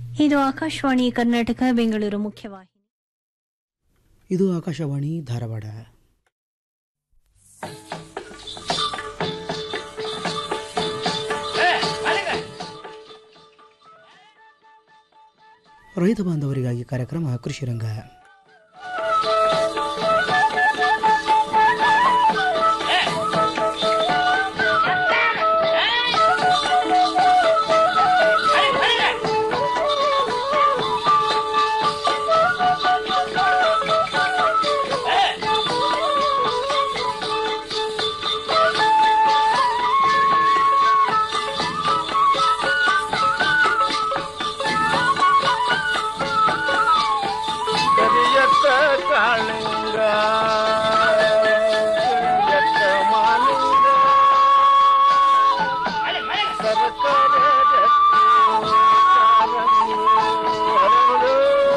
ಇದು ಆಕಾಶವಾಣಿ ಕರ್ನಾಟಕ ಬೆಂಗಳೂರು ಮುಖ್ಯವಾಹಿನಿ ಇದು ಆಕಾಶವಾಣಿ ಧಾರವಾಡ ರೈತ ಬಾಂಧವರಿಗಾಗಿ ಕಾರ್ಯಕ್ರಮ ಕೃಷಿ ರಂಗ ಕರಿಯತ್ತ ಕಾಳಿಂಗ ಕರಿಯತ್ತ ಮಾಲಿಂಗ ಸರಸರ ರತ್ನ ಕಾಲಂದು ಹರಳು.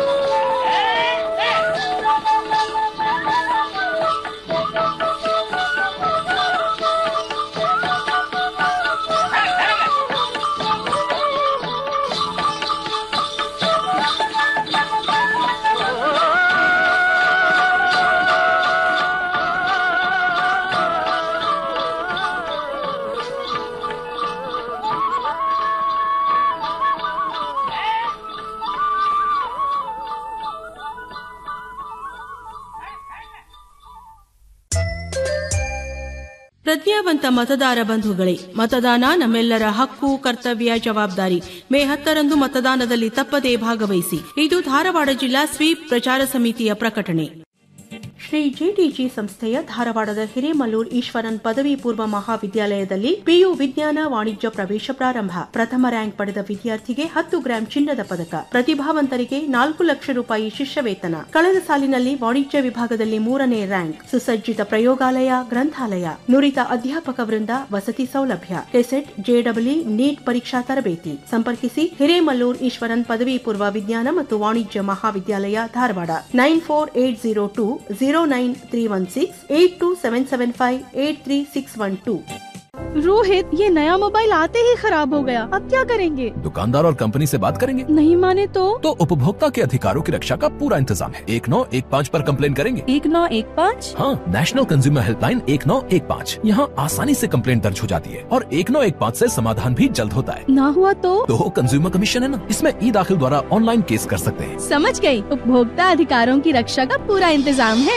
ಪ್ರಜ್ಞಾವಂತ ಮತದಾರ ಬಂಧುಗಳೇ ಮತದಾನ ನಮ್ಮೆಲ್ಲರ ಹಕ್ಕು ಕರ್ತವ್ಯ ಜವಾಬ್ದಾರಿ ಮೇ ಹತ್ತರಂದು ಮತದಾನದಲ್ಲಿ ತಪ್ಪದೇ ಭಾಗವಹಿಸಿ ಇದು ಧಾರವಾಡ ಜಿಲ್ಲಾ ಸ್ವೀಪ್ ಪ್ರಚಾರ ಸಮಿತಿಯ ಪ್ರಕಟಣೆ ಶ್ರೀ ಜಿಟಿಜಿ ಸಂಸ್ಥೆಯ ಧಾರವಾಡದ ಹಿರೇಮಲ್ಲೂರ್ ಈಶ್ವರನ್ ಪದವಿ ಪೂರ್ವ ಮಹಾವಿದ್ಯಾಲಯದಲ್ಲಿ ಪಿಯು ವಿಜ್ಞಾನ ವಾಣಿಜ್ಯ ಪ್ರವೇಶ ಪ್ರಾರಂಭ ಪ್ರಥಮ ರ್ಯಾಂಕ್ ಪಡೆದ ವಿದ್ಯಾರ್ಥಿಗೆ ಹತ್ತು ಗ್ರಾಂ ಚಿನ್ನದ ಪದಕ ಪ್ರತಿಭಾವಂತರಿಗೆ ನಾಲ್ಕು ಲಕ್ಷ ರೂಪಾಯಿ ಶಿಷ್ಯ ವೇತನ ಕಳೆದ ಸಾಲಿನಲ್ಲಿ ವಾಣಿಜ್ಯ ವಿಭಾಗದಲ್ಲಿ ಮೂರನೇ ರ್ಯಾಂಕ್ ಸುಸಜ್ಜಿತ ಪ್ರಯೋಗಾಲಯ ಗ್ರಂಥಾಲಯ ನುರಿತ ಅಧ್ಯಾಪಕ ವೃಂದ ವಸತಿ ಸೌಲಭ್ಯ ಕೆಸೆಟ್ ಜೆಡಬ್ಲ್ಯೂ ನೀಟ್ ಪರೀಕ್ಷಾ ತರಬೇತಿ ಸಂಪರ್ಕಿಸಿ ಹಿರೇಮಲ್ಲೂರ್ ಈಶ್ವರನ್ ಪದವಿ ಪೂರ್ವ ವಿಜ್ಞಾನ ಮತ್ತು ವಾಣಿಜ್ಯ ಮಹಾವಿದ್ಯಾಲಯ Dharwad nine four eight zero two zero nine three one six eight two seven seven five eight three six one two Rohit ये नया मोबाइल आते ही खराब हो गया अब क्या करेंगे दुकानदार और कंपनी से बात करेंगे नहीं माने तो तो उपभोक्ता के अधिकारों की रक्षा का पूरा इंतजाम है एक नौ एक पाँच आरोप कम्प्लेन करेंगे एक नौ एक पाँच हाँ नेशनल कंज्यूमर हेल्पलाइन एक नौ एक पाँच यहाँ आसानी से कम्प्लेन दर्ज हो जाती है और एक नौ एक पाँच ऐसी समाधान भी जल्द होता है ना हुआ तो तो कंज्यूमर कमीशन है ना इसमें ई दाखिल द्वारा ऑनलाइन केस कर सकते हैं समझ गई उपभोक्ता अधिकारों की रक्षा का पूरा इंतजाम है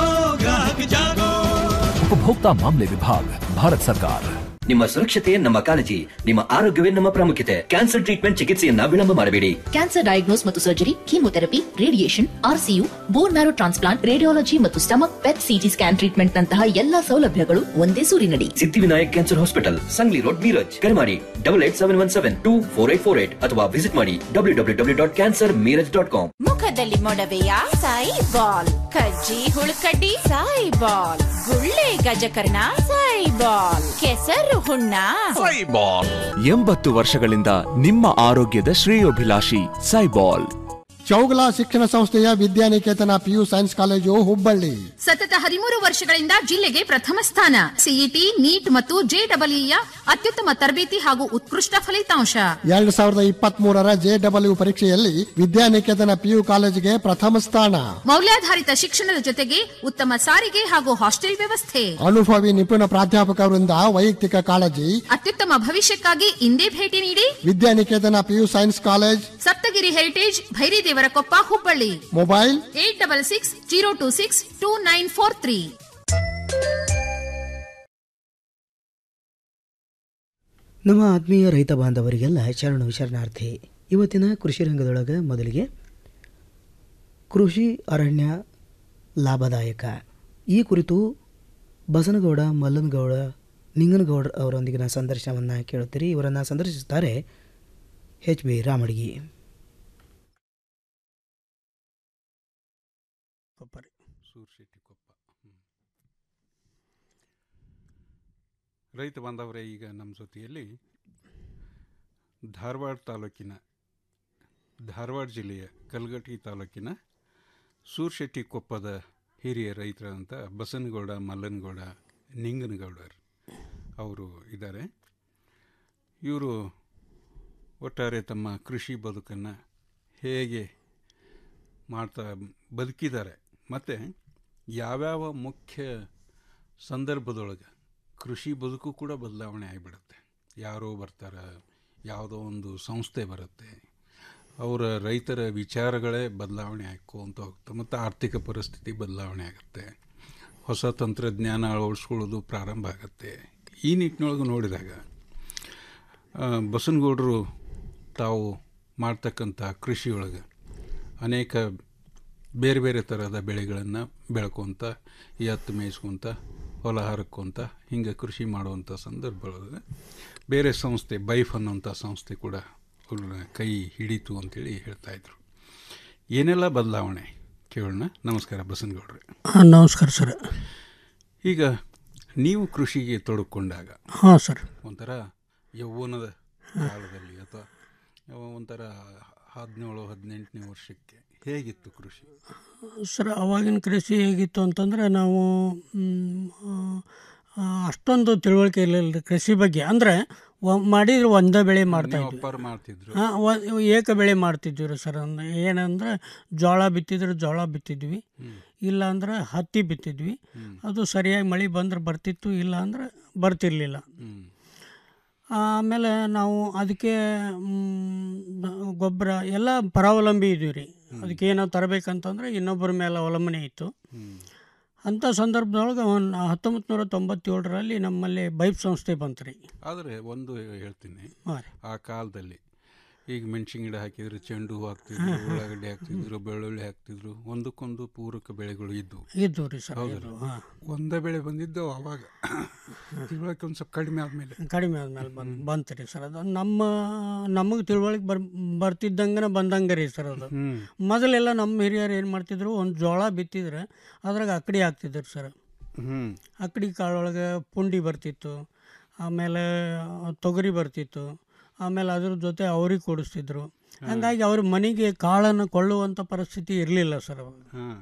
उपभोक्ता मामले विभाग भारत सरकार ನಿಮ್ಮ ಸುರಕ್ಷತೆ ನಮ್ಮ ಕಾಳಜಿ ನಿಮ್ಮ ಆರೋಗ್ಯವೇ ನಮ್ಮ ಪ್ರಾಮುಖ್ಯತೆ ಕ್ಯಾನ್ಸರ್ ಟ್ರೀಟ್ಮೆಂಟ್ ಚಿಕಿತ್ಸೆಯನ್ನ ವಿಳಂಬ ಮಾಡಬೇಡಿ ಕ್ಯಾನ್ಸರ್ ಡಯಾಗ್ನೋಸ್ ಮತ್ತು surgery chemotherapy radiation RCU bone marrow transplant radiology ಮತ್ತು stomach PET CT scan treatment ನಂತಹ ಎಲ್ಲಾ ಸೌಲಭ್ಯಗಳು ಒಂದೇ ಸೂರಿನಡಿ Siddhivinayak cancer hospital Sangli road Miraj ಕರೆ ಮಾಡಿ double eight seven one seven two four eight four eight ಅಥವಾ ವಿಸಿಟ್ ಮಾಡಿ W W W dot cancer Miraj dot com ಮುಖದಲ್ಲಿ ಮೊಡವೆಯ ಸಾಯಿ ಬಾಲ್ ಕಜ್ಜಿ ಹುಳುಕಡ್ಡಿ ಸಾಯಿ ಬಾಲ್ ಗುಳ್ಳೆ ಗಜಕರ್ಣ ಸಾಯಿ ಬಾಲ್ ಕೆಸರು ಹುಣ್ಣ ಎಂಬತ್ತು ವರ್ಷಗಳಿಂದ ನಿಮ್ಮ ಆರೋಗ್ಯದ ಶ್ರೇಯೋಭಿಲಾಷಿ ಸೈಬಾಲ್ ಚೌಗಲ ಶಿಕ್ಷಣ ಸಂಸ್ಥೆಯ Vidyaniketan PU science college Hubballi ಸತತ ಹದಿಮೂರು ವರ್ಷಗಳಿಂದ ಜಿಲ್ಲೆಗೆ ಪ್ರಥಮ ಸ್ಥಾನ ಸಿಇಟಿ ನೀಟ್ ಮತ್ತು ಜೆಡಬ್ಲ್ಯೂಯ ಅತ್ಯುತ್ತಮ ತರಬೇತಿ ಹಾಗೂ ಉತ್ಕೃಷ್ಟ ಫಲಿತಾಂಶ ಎರಡ್ ಸಾವಿರದ ಇಪ್ಪತ್ತ್ ಮೂರರ ಜೆಡಬ್ಲ್ಯೂ ಪರೀಕ್ಷೆಯಲ್ಲಿ ವಿದ್ಯಾನಿಕೇತನ ಪಿಯು ಕಾಲೇಜಿಗೆ ಪ್ರಥಮ ಸ್ಥಾನ ಮೌಲ್ಯಾಧಾರಿತ ಶಿಕ್ಷಣದ ಜೊತೆಗೆ ಉತ್ತಮ ಸಾರಿಗೆ ಹಾಗೂ ಹಾಸ್ಟೆಲ್ ವ್ಯವಸ್ಥೆ ಅನುಭವಿ ನಿಪುಣ ಪ್ರಾಧ್ಯಾಪಕರಿಂದ ವೈಯಕ್ತಿಕ ಕಾಳಜಿ ಅತ್ಯುತ್ತಮ ಭವಿಷ್ಯಕ್ಕಾಗಿ ಇಂದೇ ಭೇಟಿ ನೀಡಿ Vidyaniketan PU science college Saptagiri heritage Bhairidevarakoppa Hubballi mobile eight double six zero two six two nine four three ನಮ್ಮ ಆತ್ಮೀಯ ರೈತ ಬಾಂಧವರಿಗೆಲ್ಲ ಶರಣು ಶರಣಾರ್ಥಿ ಇವತ್ತಿನ ಕೃಷಿ ರಂಗದೊಳಗೆ ಮೊದಲಿಗೆ ಕೃಷಿ ಅರಣ್ಯ ಲಾಭದಾಯಕ ಈ ಕುರಿತು ಬಸನಗೌಡ ಮಲ್ಲನಗೌಡ ನಿಂಗನಗೌಡ ಅವರೊಂದಿಗಿನ ಸಂದರ್ಶನವನ್ನು ಕೇಳುತ್ತೀರಿ ಇವರನ್ನು ಸಂದರ್ಶಿಸುತ್ತಾರೆ ಎಚ್ ಬಿ ರಾಮಡಿಗಿ ರೈತ ಬಾಂಧವರೇ ಈಗ ನಮ್ಮ ಜೊತೆಯಲ್ಲಿ ಧಾರವಾಡ ತಾಲೂಕಿನ ಧಾರವಾಡ ಜಿಲ್ಲೆಯ ಕಲ್ಗಟ್ಟಿ ತಾಲೂಕಿನ ಸೂರ್ಶೆಟ್ಟಿ ಕೊಪ್ಪದ ಹಿರಿಯ ರೈತರಾದಂಥ ಬಸನಗೌಡ ಮಲ್ಲನಗೌಡ ನಿಂಗನಗೌಡರ್ ಅವರು ಇದ್ದಾರೆ ಇವರು ಒಟ್ಟಾರೆ ತಮ್ಮ ಕೃಷಿ ಬದುಕನ್ನು ಹೇಗೆ ಮಾಡ್ತಾ ಬದುಕಿದ್ದಾರೆ ಮತ್ತು ಯಾವ್ಯಾವ ಮುಖ್ಯ ಸಂದರ್ಭದೊಳಗೆ ಕೃಷಿ ಬದುಕು ಕೂಡ ಬದಲಾವಣೆ ಆಗಿಬಿಡುತ್ತೆ ಯಾರೋ ಬರ್ತಾರೆ ಯಾವುದೋ ಒಂದು ಸಂಸ್ಥೆ ಬರುತ್ತೆ ಅವರ ರೈತರ ವಿಚಾರಗಳೇ ಬದಲಾವಣೆ ಆಯ್ಕೊಂತ ಹೋಗುತ್ತೆ ಮತ್ತು ಆರ್ಥಿಕ ಪರಿಸ್ಥಿತಿ ಬದಲಾವಣೆ ಆಗುತ್ತೆ ಹೊಸ ತಂತ್ರಜ್ಞಾನ ಅಳವಡಿಸ್ಕೊಳ್ಳೋದು ಪ್ರಾರಂಭ ಆಗುತ್ತೆ ಈ ನಿಟ್ಟಿನೊಳಗೆ ನೋಡಿದಾಗ ಆ, ಬಸನಗೌಡರು ತಾವು ಮಾಡ್ತಕ್ಕಂಥ ಕೃಷಿಯೊಳಗೆ ಅನೇಕ ಬೇರೆ ಬೇರೆ ಥರದ ಬೆಳೆಗಳನ್ನು ಬೆಳ್ಕೊತ ಎತ್ತು ಮೇಯಿಸ್ಕೊತ ಹೊಲ ಹರಕ್ಕೊಂತ ಹಿಂಗೆ ಕೃಷಿ ಮಾಡುವಂಥ ಸಂದರ್ಭದೊಳಗೆ ಬೇರೆ ಸಂಸ್ಥೆ ಬೈಫ್ ಅನ್ನೋಂಥ ಸಂಸ್ಥೆ ಕೂಡ ಅವ್ರನ್ನ ಕೈ ಹಿಡಿತು ಅಂತೇಳಿ ಹೇಳ್ತಾಯಿದ್ರು ಏನೆಲ್ಲ ಬದಲಾವಣೆ ಕೇಳೋಣ ನಮಸ್ಕಾರ ಬಸನಗೌಡ್ರೆ ಹಾಂ ನಮಸ್ಕಾರ ಸರ್ ಈಗ ನೀವು ಕೃಷಿಗೆ ತೊಡಕೊಂಡಾಗ ಹಾಂ ಸರ್ ಒಂಥರ ಯೌವನದ ಕಾಲದಲ್ಲಿ ಅಥವಾ ಒಂಥರ ಹದಿನೇಳು ಹದಿನೆಂಟನೇ ವರ್ಷಕ್ಕೆ ಹೇಗಿತ್ತು ಕೃಷಿ ಸರ್ ಅವಾಗಿನ ಕೃಷಿ ಹೇಗಿತ್ತು ಅಂತಂದರೆ ನಾವು ಮ್, ಆ, ಅಷ್ಟೊಂದು ತಿಳುವಳಿಕೆ ಇರಲಿಲ್ಲ ರೀ ಕೃಷಿ ಬಗ್ಗೆ ಅಂದರೆ ಮಾಡಿದ್ರೆ ಒಂದೇ ಬೆಳೆ ಮಾಡ್ತಾ ನೀವು ಇದ್ವಿ ಅಪ್ಪಾರು ಮಾಡ್ತಿದ್ರು ಹಾಂ ಏಕ ಬೆಳೆ ಮಾಡ್ತಿದ್ವಿ ರೀ ಸರ್ ಅಂದ್ರೆ ಏನಂದ್ರೆ ಜೋಳ ಬಿತ್ತಿದ್ರೆ ಜೋಳ ಬಿತ್ತಿದ್ವಿ ಇಲ್ಲ ಅಂದ್ರೆ ಹತ್ತಿ ಬಿತ್ತಿದ್ವಿ ಅದು ಸರಿಯಾಗಿ ಮಳೆ ಬಂದ್ರೆ ಬರ್ತಿತ್ತು ಇಲ್ಲ ಅಂದ್ರೆ ಬರ್ತಿರ್ಲಿಲ್ಲ ಆಮೇಲೆ ನಾವು ಅದಕ್ಕೆ ಗೊಬ್ಬರ ಎಲ್ಲ ಪರಾವಲಂಬಿ ಇದ್ವಿ ರೀ ಅದಕ್ಕೆ ಏನೋ ತರಬೇಕಂತಂದ್ರೆ ಇನ್ನೊಬ್ಬರ ಮೇಲೆ ಅವಲಂಬನೆ ಇತ್ತು ಅಂಥ ಸಂದರ್ಭದೊಳಗೆ ಒಂದು ಹತ್ತೊಂಬತ್ತು ನೂರ ತೊಂಬತ್ತೇಳರಲ್ಲಿ ನಮ್ಮಲ್ಲಿ ಬೈಪ್ ಸಂಸ್ಥೆ ಬಂತು ರೀ ಆದರೆ ಒಂದು ಹೇಳ್ತೀನಿ ಹಾಂ ರೀ. ಆ ಕಾಲದಲ್ಲಿ ಈಗ ಮೆಣಸಿನ ಗಿಡ ಹಾಕಿದ್ರು ಚೆಂಡು ಹೂ ಹಾಕ್ತಿದ್ರು ಉಳ್ಳಾಗಡ್ಡಿ ಹಾಕ್ತಿದ್ರು ಬೆಳ್ಳುಳ್ಳಿ ಹಾಕ್ತಿದ್ರು ಒಂದಕ್ಕೊಂದು ಪೂರಕ ಬೆಳೆಗಳು ಇದ್ದವು ಇದ್ವು ರೀ ಸರ್, ಹೌದಲ್ಲ? ಇದ್ವು, ಹಾ. ಒಂದೇ ಬೆಳೆ ಬಂದಿದ್ದು ಅವಾಗ ತಿಳುವಳಿಕೆ ಒಂದು ಸ್ವಲ್ಪ ಕಡಿಮೆ ಆದಮೇಲೆ ಕಡಿಮೆ ಆದ್ಮೇಲೆ ಬಂದು ಬಂತು ರೀ ಸರ್ ಅದು ನಮ್ಮ ನಮಗೆ ತಿಳುವಳಿಕೆ ಬರ್ ಬರ್ತಿದ್ದಂಗೆ ಬಂದಂಗೆ ರೀ ಸರ್ ಅದು ಹ್ಮ್. ಮೊದಲೆಲ್ಲ ನಮ್ಮ ಹಿರಿಯರು ಏನು ಮಾಡ್ತಿದ್ರು ಒಂದು ಜೋಳ ಬಿತ್ತಿದ್ರೆ ಅದ್ರಾಗ ಅಕ್ಕಡಿ ಹಾಕ್ತಿದ್ರು ಸರ್ ಹ್ಮ್. ಅಕ್ಕಡಿ ಕಾಳೊಳಗೆ ಪುಂಡಿ ಬರ್ತಿತ್ತು ಆಮೇಲೆ ತೊಗರಿ ಬರ್ತಿತ್ತು ಆಮೇಲೆ ಅದ್ರ ಜೊತೆ ಅವ್ರಿಗೆ ಕೊಡಿಸ್ತಿದ್ರು ಹಂಗಾಗಿ ಅವ್ರ ಮನೆಗೆ ಕಾಳನ್ನು ಕೊಳ್ಳುವಂಥ ಪರಿಸ್ಥಿತಿ ಇರಲಿಲ್ಲ ಸರ್ ಅವಾಗ ಹಾಂ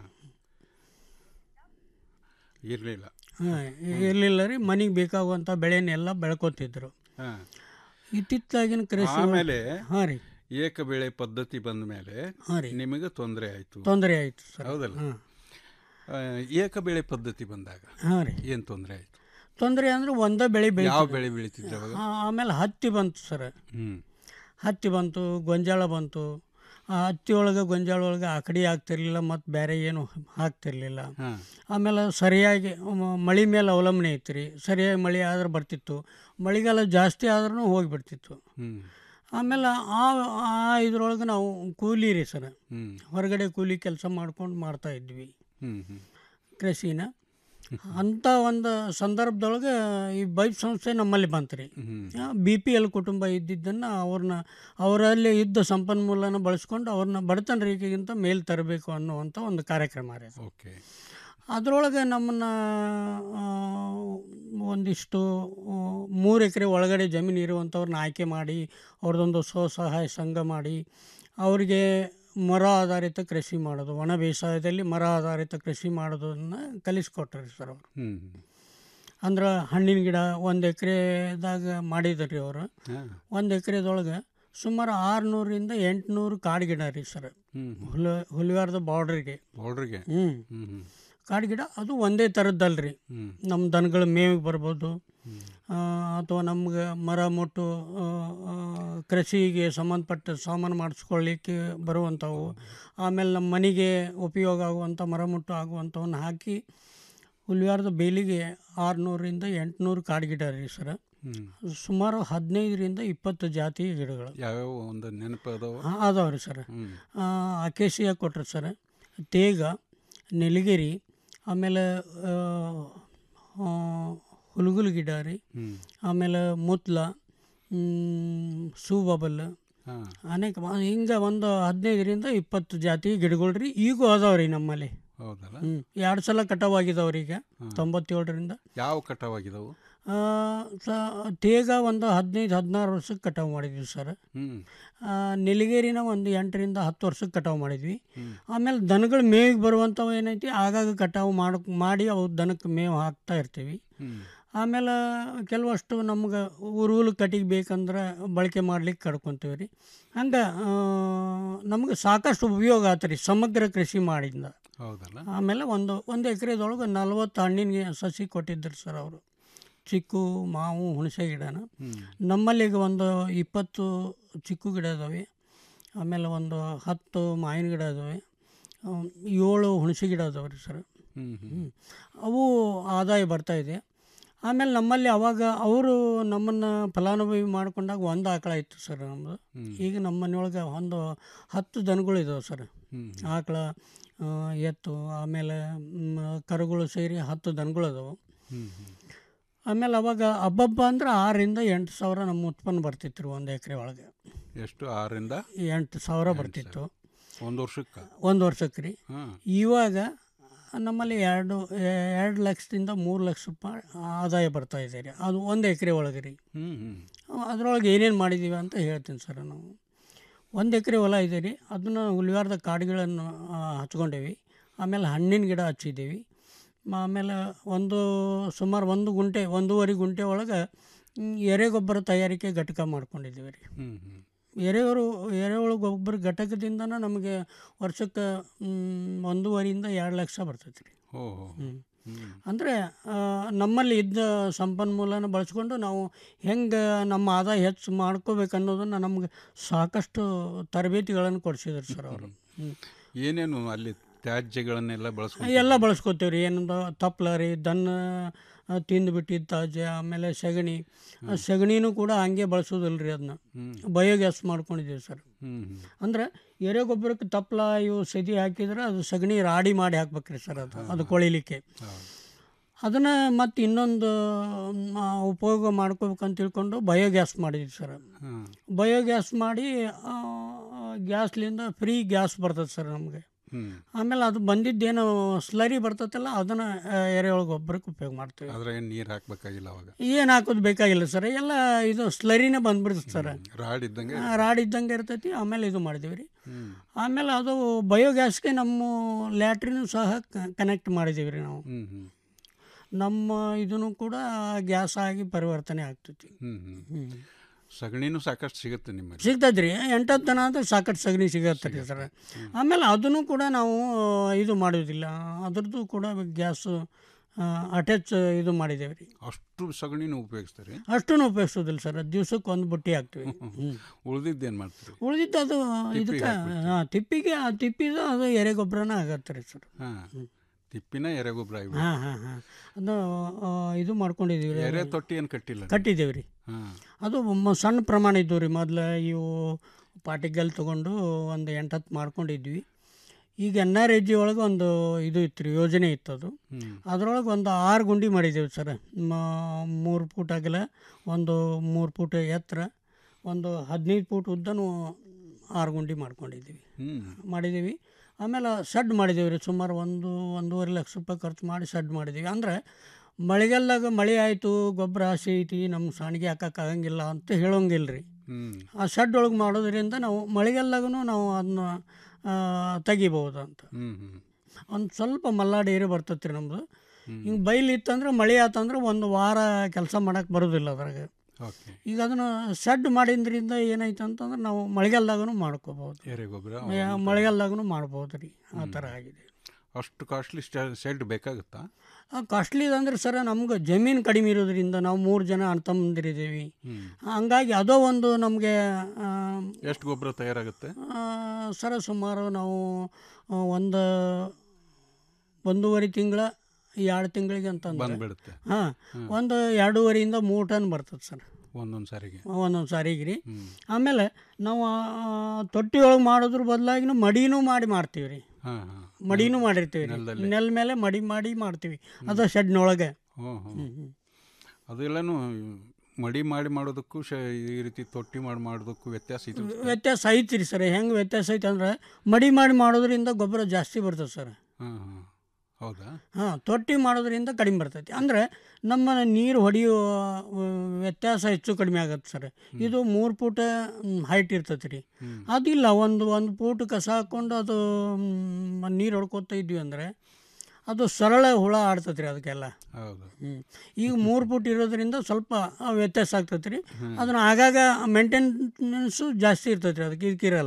ಇರಲಿಲ್ಲ ಹಾಂ ಇರಲಿಲ್ಲ ರೀ ಮನೆಗೆ ಬೇಕಾಗುವಂಥ ಬೆಳೆನೆಲ್ಲ ಬೆಳ್ಕೊತಿದ್ರು ಹಾಂ ಇತ್ತಿತ್ತಾಗಿನ ಕೃಷಿ ಆಮೇಲೆ ಹಾಂ ರೀ ಏಕ ಬೆಳೆ ಪದ್ಧತಿ ಬಂದ ಮೇಲೆ ಹಾಂ ರೀ ನಿಮಗೆ ತೊಂದರೆ ಆಯಿತು ತೊಂದರೆ ಆಯಿತು ಸರ್ ಹೌದಲ್ಲ ಹಾಂ ಆ, ಏಕ ಬೆಳೆ ಪದ್ಧತಿ ಬಂದಾಗ ಹಾಂ ರೀ ಏನು ತೊಂದರೆ ಆಯಿತು ತೊಂದರೆ ಅಂದ್ರೆ ಒಂದೇ ಬೆಳೆ ಬೆಳಿ ಯಾವ ಬೆಳೆ ಬೆಳಿತಿದ್ರು ಅವಾಗ ಆಮೇಲೆ ಹತ್ತಿ ಬಂತು ಸರ್ ಹ್ಮ್. ಹತ್ತಿ ಬಂತು ಗೊಂಜಾಳ ಬಂತು ಆ ಹತ್ತಿ ಒಳಗೆ ಗೊಂಜಾಳ ಒಳಗೆ ಆಕಡಿ ಆಗ್ತಿರ್ಲಿಲ್ಲ ಮತ್ತು ಬೇರೆ ಏನು ಹಾಕ್ತಿರ್ಲಿಲ್ಲ ಹಾಂ. ಆಮೇಲೆ ಸರಿಯಾಗಿ ಮ- ಮಳೆ ಮೇಲೆ ಅವಲಂಬನೆ ಐತಿ ರೀ ಸರಿಯಾಗಿ ಮಳೆ ಆದ್ರೆ ಬರ್ತಿತ್ತು ಮಳೆಗಾಲ ಜಾಸ್ತಿ ಆದ್ರೂ ಹೋಗಿಬಿಡ್ತಿತ್ತು ಹ್ಮ್. ಆಮೇಲೆ ಆ ಆ ಇದ್ರೊಳಗೆ ನಾವು ಕೂಲಿ ರೀ ಸರ್ ಹ್ಮ್. ಹೊರಗಡೆ ಕೂಲಿ ಕೆಲಸ ಮಾಡ್ಕೊಂಡು ಮಾಡ್ತಾ ಇದ್ವಿ ಹ್ಮ್ ಹ್ಮ್ ಕೃಷಿನ ಅಂಥ ಒಂದು ಸಂದರ್ಭದೊಳಗೆ ಈ ಬೈಪ್ ಸಂಸ್ಥೆ ನಮ್ಮಲ್ಲಿ ಬಂತು ರೀ ಬಿ ಪಿ ಎಲ್ ಕುಟುಂಬ ಇದ್ದಿದ್ದನ್ನು ಅವ್ರನ್ನ ಅವರಲ್ಲಿ ಇದ್ದ ಸಂಪನ್ಮೂಲನ ಬಳಸ್ಕೊಂಡು ಅವ್ರನ್ನ ಬಡತನ ರೇಖೆಗಿಂತ ಮೇಲ್ ತರಬೇಕು ಅನ್ನುವಂಥ ಒಂದು ಕಾರ್ಯಕ್ರಮ ರೀ ಅದು. ಓಕೆ ಅದರೊಳಗೆ ನಮ್ಮನ್ನು ಒಂದಿಷ್ಟು ಮೂರು ಎಕರೆ ಒಳಗಡೆ ಜಮೀನು ಇರುವಂಥವ್ರನ್ನ ಆಯ್ಕೆ ಮಾಡಿ ಅವ್ರದ್ದೊಂದು ಸ್ವಸಹಾಯ ಸಂಘ ಮಾಡಿ ಅವರಿಗೆ ಮರ ಆಧಾರಿತ ಕೃಷಿ ಮಾಡೋದು ಒಣ ಬೇಸಾಯದಲ್ಲಿ ಮರ ಆಧಾರಿತ ಕೃಷಿ ಮಾಡೋದನ್ನು ಕಲಿಸ್ಕೊಟ್ರಿ ಸರ್ ಅವರು ಹ್ಮ್ ಅಂದ್ರೆ ಹಣ್ಣಿನ ಗಿಡ ಒಂದು ಎಕರೆದಾಗ ಮಾಡಿದ್ರಿ ಅವರು ಹಾಂ. ಒಂದು ಎಕರೆದೊಳಗೆ ಸುಮಾರು ಆರುನೂರಿಂದ ಎಂಟುನೂರು ಕಾಡು ಗಿಡ ರೀ ಸರ್ ಹ್ಮ್. ಹುಲ ಹುಲಿವಾರದ ಬಾರ್ಡ್ರಿಗೆ ಬಾರ್ಡ್ರಿಗೆ ಹ್ಞೂ ಹ್ಮ್ ಹ್ಮ್ ಕಾಡು ಗಿಡ ಅದು ಒಂದೇ ಥರದ್ದಲ್ರಿ ಹ್ಮ್. ನಮ್ಮ ದನಗಳ ಮೇವಿಗೆ ಬರ್ಬೋದು ಆ, ಅಥವಾ ನಮ್ಗೆ ಮರ ಮುಟ್ಟು ಆ, ಆ, ಕೃಷಿಗೆ ಸಂಬಂಧಪಟ್ಟ ಸಾಮಾನು ಮಾಡಿಸ್ಕೊಳ್ಳಿಕ್ಕೆ ಬರುವಂಥವು ಆಮೇಲೆ ನಮ್ಮ ಮನೆಗೆ ಉಪಯೋಗ ಆಗುವಂಥ ಮರ ಮುಟ್ಟು ಆಗುವಂಥವನ್ನ ಹಾಕಿ ಹುಲಿವಾರದ ಬೇಲಿಗೆ ಆರುನೂರಿಂದ ಎಂಟುನೂರು ಕಾಡು ಗಿಡ ರೀ ಸರ್ ಹ್ಮ್. ಸುಮಾರು ಹದಿನೈದರಿಂದ ಇಪ್ಪತ್ತು ಜಾತಿ ಗಿಡಗಳು ಯಾವ್ಯಾವ ಒಂದು ನೆನಪು ಅದಾವ ಹಾಂ ಅದಾವೆ ರೀ ಸರ್ ಹ್ಮ್. ಅಕೇಶಿಯ ಕೊಟ್ರಿ ಸರ್ ತೇಗ ನೆಲಗಿರಿ ಆಮೇಲೆ ಆ, ಆ, ಹುಲ್ಗುಲ್ ಗಿಡ ರೀ ಹ್ಮ್. ಆಮೇಲೆ ಮುತ್ಲ ಸೂಬಬಲ್ ಹಾಂ. ಅನೇಕ ಮ- ಹಿಂಗೆ ಒಂದು ಹದಿನೈದರಿಂದ ಇಪ್ಪತ್ತು ಜಾತಿ ಗಿಡಗಳು ರೀ ಈಗೂ ಅದಾವೆ ರೀ ನಮ್ಮಲ್ಲಿ ಹೌದಲ್ಲ ಹ್ಞೂ ಎರಡು ಸಲ ಕಟಾವ್ ಆಗಿದಾವೆ ರೀ ಈಗ ತೊಂಬತ್ತೇಳರಿಂದ ಯಾವ ಕಟಾವಾಗಿದಾವು ಆ, ಸ ತೇಗ ಒಂದು ಹದಿನೈದು ಹದಿನಾರು ವರ್ಷಕ್ಕೆ ಕಟಾವು ಮಾಡಿದ್ವಿ ಸರ್ ಹ್ಮ್. ಆ, ನೆಲಗೇರಿನ ಒಂದು ಎಂಟರಿಂದ ಹತ್ತು ವರ್ಷಕ್ಕೆ ಕಟಾವು ಮಾಡಿದ್ವಿ ಆಮೇಲೆ ದನಗಳು ಮೇವಿಗೆ ಬರುವಂಥವು ಏನೈತಿ ಆಗಾಗ ಕಟಾವು ಮಾಡ ಮಾಡಿ ಅವು ದನಕ್ಕೆ ಮೇವು ಹಾಕ್ತಾ ಇರ್ತೀವಿ ಹ್ಮ್. ಆಮೇಲೆ ಕೆಲವಷ್ಟು ನಮ್ಗೆ ಉರುಳು ಕಟ್ಟಿಗೆ ಬೇಕಂದ್ರೆ ಬಳಕೆ ಮಾಡ್ಲಿಕ್ಕೆ ಕಡ್ಕೊತೀವಿ ರೀ ಹಂಗೆ ನಮಗೆ ಸಾಕಷ್ಟು ಉಪಯೋಗ ಆತು ರೀ ಸಮಗ್ರ ಕೃಷಿ ಮಾಡಿಂದ ಹೌದಲ್ಲ ಆಮೇಲೆ ಒಂದು ಒಂದು ಎಕರೆದೊಳಗೆ ನಲ್ವತ್ತು ಹಣ್ಣಿನ ಸಸಿ ಕೊಟ್ಟಿದ್ದರು ಸರ್ ಅವರು ಚಿಕ್ಕು ಮಾವು ಹುಣಸೆ ಗಿಡನ ನಮ್ಮಲ್ಲಿ ಈಗ ಒಂದು ಇಪ್ಪತ್ತು ಚಿಕ್ಕು ಗಿಡ ಇದಾವೆ ಆಮೇಲೆ ಒಂದು ಹತ್ತು ಮಾವಿನ ಗಿಡ ಇದಾವೆ ಅಮ್, ಏಳು ಹುಣಸೆ ಗಿಡ ಇದಾವೆ ರೀ ಸರ್ ಹ್ಮ್, ಹ್ಮ್. ಅವು ಆದಾಯ ಬರ್ತಾ ಇದೆ ಆಮೇಲೆ ನಮ್ಮಲ್ಲಿ ಅವಾಗ ಅವರು ನಮ್ಮನ್ನು ಫಲಾನುಭವಿ ಮಾಡ್ಕೊಂಡಾಗ ಒಂದು ಆಕಳ ಇತ್ತು ಸರ್ ನಮ್ಮದು ಈಗ ನಮ್ಮ ಮನೆಯೊಳಗೆ ಒಂದು ಹತ್ತು ದನಗಳು ಇದಾವೆ ಸರ್ ಆಕಳ ಆ, ಎತ್ತು ಆಮೇಲೆ ಮ್, ಕರುಗಳು ಸೇರಿ ಹತ್ತು ದನಗಳು ಅದಾವೆ ಆಮೇಲೆ ಅವಾಗ ಹಬ್ಬಬ್ಬ ಅಂದ್ರೆ ಆರರಿಂದ ಎಂಟು ಸಾವಿರ ನಮ್ಮ ಉತ್ಪನ್ನ ಬರ್ತಿತ್ತು ರೀ ಒಂದು ಎಕರೆ ಒಳಗೆ ಎಷ್ಟು ಆರರಿಂದ ಎಂಟು ಸಾವಿರ ಬರ್ತಿತ್ತು ಒಂದು ವರ್ಷಕ್ಕೆ ಒಂದು ವರ್ಷಕ್ಕೆ ರೀ ಹಾಂ ಇವಾಗ ನಮ್ಮಲ್ಲಿ ಎರಡು ಎರಡು ಲಕ್ಷದಿಂದ ಮೂರು ಲಕ್ಷ ರೂಪಾಯಿ ಆದಾಯ ಬರ್ತಾ ಇದೆ ರೀ ಅದು ಒಂದು ಎಕರೆ ಒಳಗೆ ರೀ ಹ್ಮ್ ಹ್ಮ್ ಅದರೊಳಗೆ ಏನೇನು ಮಾಡಿದ್ದೀವಿ ಅಂತ ಹೇಳ್ತೀನಿ ಸರ್ ನಾವು ಒಂದು ಎಕರೆ ಹೊಲ ಇದೆ ರೀ ಅದನ್ನು ಹುಲಿವಾರದ ಕಾಡುಗಳನ್ನು ಆ, ಹಚ್ಕೊಂಡೇವಿ ಆಮೇಲೆ ಹಣ್ಣಿನ ಗಿಡ ಹಚ್ಚಿದ್ದೀವಿ ಆಮೇಲೆ ಒಂದು ಸುಮಾರು ಒಂದು ಗುಂಟೆ ಒಂದೂವರೆ ಗುಂಟೆ ಒಳಗೆ ಮ್, ಎರೆಗೊಬ್ಬರ ತಯಾರಿಕೆ ಘಟಕ ಮಾಡ್ಕೊಂಡಿದ್ದೀವಿ ರೀ ಹ್ಮ್ ಹ್ಮ್ ಎರೆಹುಳು ಎರೆಹುಳು ಗೊಬ್ಬರ ಘಟಕದಿಂದನೇ ನಮಗೆ ವರ್ಷಕ್ಕೆ ಮ್, ಒಂದೂವರೆಯಿಂದ ಎರಡು ಲಕ್ಷ ಬರ್ತೈತೆ ರೀ ಓಹೋ ಹ್ಮ್. ಹ್ಮ್ ಅಂದರೆ ನಮ್ಮಲ್ಲಿ ಇದ್ದ ಸಂಪನ್ಮೂಲನ ಬಳಸ್ಕೊಂಡು ನಾವು ಹೆಂಗೆ ನಮ್ಮ ಆದಾಯ ಹೆಚ್ಚು ಮಾಡ್ಕೋಬೇಕು ಅನ್ನೋದನ್ನು ನಮ್ಗೆ ಸಾಕಷ್ಟು ತರಬೇತಿಗಳನ್ನು ಕೊಡಿಸಿದ್ರು ಸರ್ ಅವರು ಏನೇನು ಅಲ್ಲಿ ತ್ಯಾಜ್ಯಗಳನ್ನೆಲ್ಲ ಬಳಸ್ಕೊಂಡು ಎಲ್ಲ ಬಳಸ್ಕೋತೀವಿ ರೀ ಏನಂದ ತಪ್ಪಲ ರೀ ದನ್ನ ಆ, ತಿಂದುಬಿಟ್ಟಿದ್ದ ತಾಜೆ ಆಮೇಲೆ ಸಗಣಿ ಆ ಸಗಣಿನೂ ಕೂಡ ಹಂಗೆ ಬಳಸೋದಿಲ್ಲ ರೀ ಅದನ್ನ ಬಯೋಗ್ಯಾಸ್ ಮಾಡ್ಕೊಂಡಿದ್ದೀವಿ ಸರ್ ಹ್ಮ್ ಹ್ಮ್ ಅಂದ್ರೆ ಎರೆ ಗೊಬ್ಬರಕ್ಕೆ ತಪ್ಪಲ ಇವು ಸದಿ ಹಾಕಿದ್ರೆ ಅದು ಸಗಣಿ ರಾಡಿ ಮಾಡಿ ಹಾಕ್ಬೇಕ್ರಿ ಸರ್ ಅದು ಅದು ಕೊಳಿಲಿಕ್ಕೆ ಅದನ್ನು ಮತ್ತು ಇನ್ನೊಂದು ಮ್, ಆ, ಉಪಯೋಗ ಮಾಡ್ಕೋಬೇಕಂತ ತಿಳ್ಕೊಂಡು ಬಯೋಗ್ಯಾಸ್ ಮಾಡಿದ್ವಿ ಸರ್ ಹಾಂ ಬಯೋಗ್ಯಾಸ್ ಮಾಡಿ ಆ, ಗ್ಯಾಸ್ಲಿಂದ ಫ್ರೀ ಗ್ಯಾಸ್ ಬರ್ತದೆ ಸರ್ ನಮಗೆ ಹ್ಮ್ ಆಮೇಲೆ ಅದು ಬಂದಿದ್ದೇನು ಸ್ಲರಿ ಬರ್ತೈತಲ್ಲ ಅದನ್ನು ಎರೆಹುಳು ಗೊಬ್ಬರಕ್ಕೆ ಉಪಯೋಗ ಮಾಡ್ತೀವಿ ಆದ್ರೆ ಏನು ನೀರು ಹಾಕ್ಬೇಕಾಗಿಲ್ಲ ಅವಾಗ ಏನು ಹಾಕೋದು ಬೇಕಾಗಿಲ್ಲ ಸರ್ ಎಲ್ಲ ಇದು ಸ್ಲರಿನೇ ಬಂದ್ಬಿಡ್ತದೆ ಸರ್ ರಾಡ್ ಇದ್ದಂಗೆ ಆ, ರಾಡ್ ಇದ್ದಂಗೆ ಇರ್ತೈತಿ ಆಮೇಲೆ ಇದು ಮಾಡಿದ್ದೀವಿ ರೀ ಹ್ಮ್ ಆಮೇಲೆ ಅದು ಬಯೋಗ್ಯಾಸ್ಗೆ ನಮ್ಮ ಲ್ಯಾಟ್ರಿನೂ ಸಹ ಕನೆಕ್ಟ್ ಮಾಡಿದ್ದೀವಿ ರೀ ನಾವು ಹ್ಮ್ ಹ್ಮ್ ನಮ್ಮ ಇದನ್ನು ಕೂಡ ಗ್ಯಾಸ್ ಆಗಿ ಪರಿವರ್ತನೆ ಆಗ್ತೈತಿ ಹ್ಮ್ ಹ್ಮ್ ಸಗಣಿನೂ ಸಾಕಷ್ಟು ಸಿಗುತ್ತೆ ನಿಮ್ಮಲ್ಲಿ ಸಿಗ್ತೈತೆ ರೀ ಎಂಟತ್ತು ದನ ಅಂದ್ರೆ ಸಾಕಷ್ಟು ಸಗಣಿ ಸಿಗತ್ತೆ ರೀ ಸರ್ ಆಮೇಲೆ ಅದನ್ನು ಕೂಡ ನಾವು ಇದು ಮಾಡೋದಿಲ್ಲ ಅದ್ರದ್ದು ಕೂಡ ಗ್ಯಾಸು ಅಟ್ಯಾಚ್ ಇದು ಮಾಡಿದ್ದೇವೆ ರೀ ಅಷ್ಟು ಸಗಣಿನೂ ಉಪಯೋಗಿಸ್ತಾರೆ ಅಷ್ಟೂ ಉಪಯೋಗಿಸೋದಿಲ್ಲ ಸರ್ ದಿವ್ಸಕ್ಕೆ ಒಂದು ಬುಟ್ಟಿ ಹಾಕ್ತೀವಿ ಹ್ಞೂ ಉಳಿದಿದ್ದೇನು ಮಾಡ್ತೀರಿ ಉಳಿದಿದ್ದು ಅದು ತಿಪ್ಪಿಗೆ ಇದಕ್ಕೆ ಹಾಕ್ಬಿಡ್ತೀವಿ. ಹಾಂ ತಿಪ್ಪಿಗೆ ಆ ತಿಪ್ಪಿದು ಅದು ಎರೆ ಗೊಬ್ಬರನ ಆಗತ್ತೆ ರೀ ಸರ್ ಹಾಂ ತಿಪ್ಪಿನ ಎರೆಗೊಬ್ಬರ ಆಗಿಬಿಡು ಹಾಂ ಹಾಂ ಹಾಂ ಅದು ಆ, ಇದು ಮಾಡ್ಕೊಂಡಿದ್ದೀವಿ ರೀ ಎರೆ ತೊಟ್ಟಿ ಏನು ಕಟ್ಟಿಲ್ಲ ಕಟ್ಟಿದ್ದೇವೆ ರೀ ಹಾಂ ಅದು ಮ- ಸಣ್ಣ ಪ್ರಮಾಣ ಇದ್ದವು ರೀ ಮೊದಲು ಇವು ಪಾಟಿಗಲ್ ತೊಗೊಂಡು ಒಂದು ಎಂಟತ್ತು ಮಾಡ್ಕೊಂಡಿದ್ವಿ ಈಗ ಎನ್ ಆರ್ ಎಜ್ ಒಳಗೆ ಒಂದು ಇದು ಇತ್ತು ರೀ ಯೋಜನೆ ಇತ್ತು ಅದು ಹ್ಮ್. ಅದರೊಳಗೆ ಒಂದು ಆರು ಗುಂಡಿ ಮಾಡಿದ್ದೇವೆ ಸರ್ ಮೂರು ಫೂಟ್ ಅಗಲ ಒಂದು ಮೂರು ಫೂಟ್ ಎತ್ತರ ಒಂದು ಹದಿನೈದು ಫೂಟ್ ಉದ್ದನೂ ಆರು ಗುಂಡಿ ಮಾಡ್ಕೊಂಡಿದ್ದೀವಿ ಹ್ಮ್ ಮಾಡಿದ್ದೀವಿ ಆಮೇಲೆ ಸಡ್ ಮಾಡಿದ್ದೀವಿ ರೀ ಸುಮಾರು ಒಂದು ಒಂದೂವರೆ ಲಕ್ಷ ರೂಪಾಯಿ ಖರ್ಚು ಮಾಡಿ ಸಡ್ ಮಾಡಿದ್ದೀವಿ ಅಂದರೆ ಮಳೆಗಾಲದಾಗ ಮಳೆ ಆಯಿತು ಗೊಬ್ಬರ ಹಸಿ ಐತಿ ನಮ್ಮ ಸಾಣಿಗೆ ಹಾಕಕ್ಕೆ ಆಗಂಗಿಲ್ಲ ಅಂತ ಹೇಳೋಂಗಿಲ್ಲ ರೀ ಹ್ಮ್ ಆ ಶೆಡ್ ಒಳಗೆ ಮಾಡೋದ್ರಿಂದ ನಾವು ಮಳೆಗಾಲದಾಗೂ ನಾವು ಅದನ್ನ ತೆಗಿಬೋದು ಅಂತ ಹ್ಮ್ ಹ್ಮ್ ಒಂದು ಸ್ವಲ್ಪ ಮಲ್ಲಾಡಿ ಏರಿ ಬರ್ತೈತೆ ರೀ ನಮ್ಮದು ಹಿಂಗೆ ಬೈಲ್ ಇತ್ತಂದ್ರೆ ಮಳೆ ಆತಂದ್ರೆ ಒಂದು ವಾರ ಕೆಲಸ ಮಾಡೋಕೆ ಬರೋದಿಲ್ಲ ಅದ್ರಾಗ ಓಕೆ ಈಗ ಅದನ್ನು ಶೆಡ್ ಮಾಡಿದ್ರಿಂದ ಏನಾಯ್ತು ಅಂತಂದ್ರೆ ನಾವು ಮಳೆಗಾಲದಾಗೂ ಮಾಡ್ಕೋಬೋದು ಎರೆಗೊಬ್ಬರ ಮಳೆಗಾಲದಾಗೂ ಮಾಡ್ಬೋದು ರೀ ಆ ಥರ ಆಗಿದೆ ಅಷ್ಟು ಕಾಸ್ಟ್ಲಿ ಶೆಡ್ ಬೇಕಾಗುತ್ತಾ ಕಾಸ್ಟ್ಲಿ ಅಂದ್ರೆ ಸರ ನಮ್ಗೆ ಜಮೀನು ಕಡಿಮೆ ಇರೋದ್ರಿಂದ ನಾವು ಮೂರು ಜನ ಅಣ್ಣ ತಮ್ಮಂದಿರಿದ್ದೀವಿ ಹ್ಮ್ ಹಂಗಾಗಿ ಅದೋ ಒಂದು ನಮಗೆ ಎಷ್ಟು ಗೊಬ್ಬರ ತಯಾರಾಗುತ್ತೆ ಸರ ಸುಮಾರು ನಾವು ಆ, ಒಂದು ಒಂದೂವರೆ ತಿಂಗಳ ಎರಡು ತಿಂಗಳಿಗೆ ಅಂತಂದ್ರೆ ಬಂದ್ಬಿಡುತ್ತೆ ಹಾಂ ಒಂದು ಎರಡೂವರೆಯಿಂದ ಮೂರು ಟನ್ ಬರ್ತದೆ ಸರ್ ಒಂದೊಂದು ಸಾರಿಗೆ ಒಂದೊಂದು ಸಾರಿಗೆ ರೀ ಆಮೇಲೆ ನಾವು ಆ, ತೊಟ್ಟಿ ಒಳಗೆ ಮಾಡೋದ್ರ ಬದಲಾಗಿ ಮಡಿನೂ ಮಾಡಿ ಮಾಡ್ತೀವಿ ರೀ ಹಾಂ ಹಾಂ ಮಡಿನೂ ಮಾಡಿರ್ತೀವಿ ರೀ ನೆಲದಲ್ಲಿ. ನೆಲ ಮೇಲೆ ಮಡಿ ಮಾಡಿ ಮಾಡ್ತೀವಿ ಅದು ಶೆಡ್ನೊಳಗೆ ಹ್ಞೂ ಹ್ಞೂ ಅದೆಲ್ಲನೂ ಮಡಿ ಮಾಡಿ ಮಾಡೋದಕ್ಕೂ ಶ ಈ ರೀತಿ ತೊಟ್ಟಿ ಮಾಡಿ ಮಾಡೋದಕ್ಕೂ ವ್ಯತ್ಯಾಸ ಇದೆ ವ್ಯತ್ಯಾಸ ಐತಿ ರೀ ಸರ್ ಹೆಂಗೆ ವ್ಯತ್ಯಾಸ ಐತೆ ಅಂದ್ರೆ ಮಡಿ ಮಾಡಿ ಮಾಡೋದ್ರಿಂದ ಗೊಬ್ಬರ ಜಾಸ್ತಿ ಬರ್ತದೆ ಸರ್ ಹಾಂ ಹಾಂ ಹೌದಾ ಹಾಂ ತೊಟ್ಟಿ ಮಾಡೋದ್ರಿಂದ ಕಡಿಮೆ ಬರ್ತೈತಿ ಅಂದರೆ ನಮ್ಮ ನೀರು ಹೊಡೆಯುವ ಆ, ವ್ಯತ್ಯಾಸ ಹೆಚ್ಚು ಕಡಿಮೆ ಆಗತ್ತೆ ಸರ್ ಇದು ಮೂರು ಫೂಟ ಹೈಟ್ ಇರ್ತೈತೆ ರೀ ಅದಿಲ್ಲ ಒಂದು ಒಂದು ಫೂಟ್ ಕಸ ಹಾಕ್ಕೊಂಡು ಅದು ನೀರು ಹೊಡ್ಕೊತಾ ಇದ್ವಿ ಅಂದರೆ ಅದು ಸರಳ ಹುಳ ಆಡ್ತೈತೆ ರೀ ಅದಕ್ಕೆಲ್ಲ ಹೌದು ಹ್ಞೂ ಈಗ ಮೂರು ಫೂಟ್ ಇರೋದ್ರಿಂದ ಸ್ವಲ್ಪ ವ್ಯತ್ಯಾಸ ಆಗ್ತೈತೆ ರೀ ಅದನ್ನು ಆಗಾಗ ಮೇಂಟೆನೆನ್ಸು ಜಾಸ್ತಿ ಇರ್ತೈತೆ ರೀ ಅದಕ್ಕೆ ಇದಕ್ಕಿರಲ್ಲ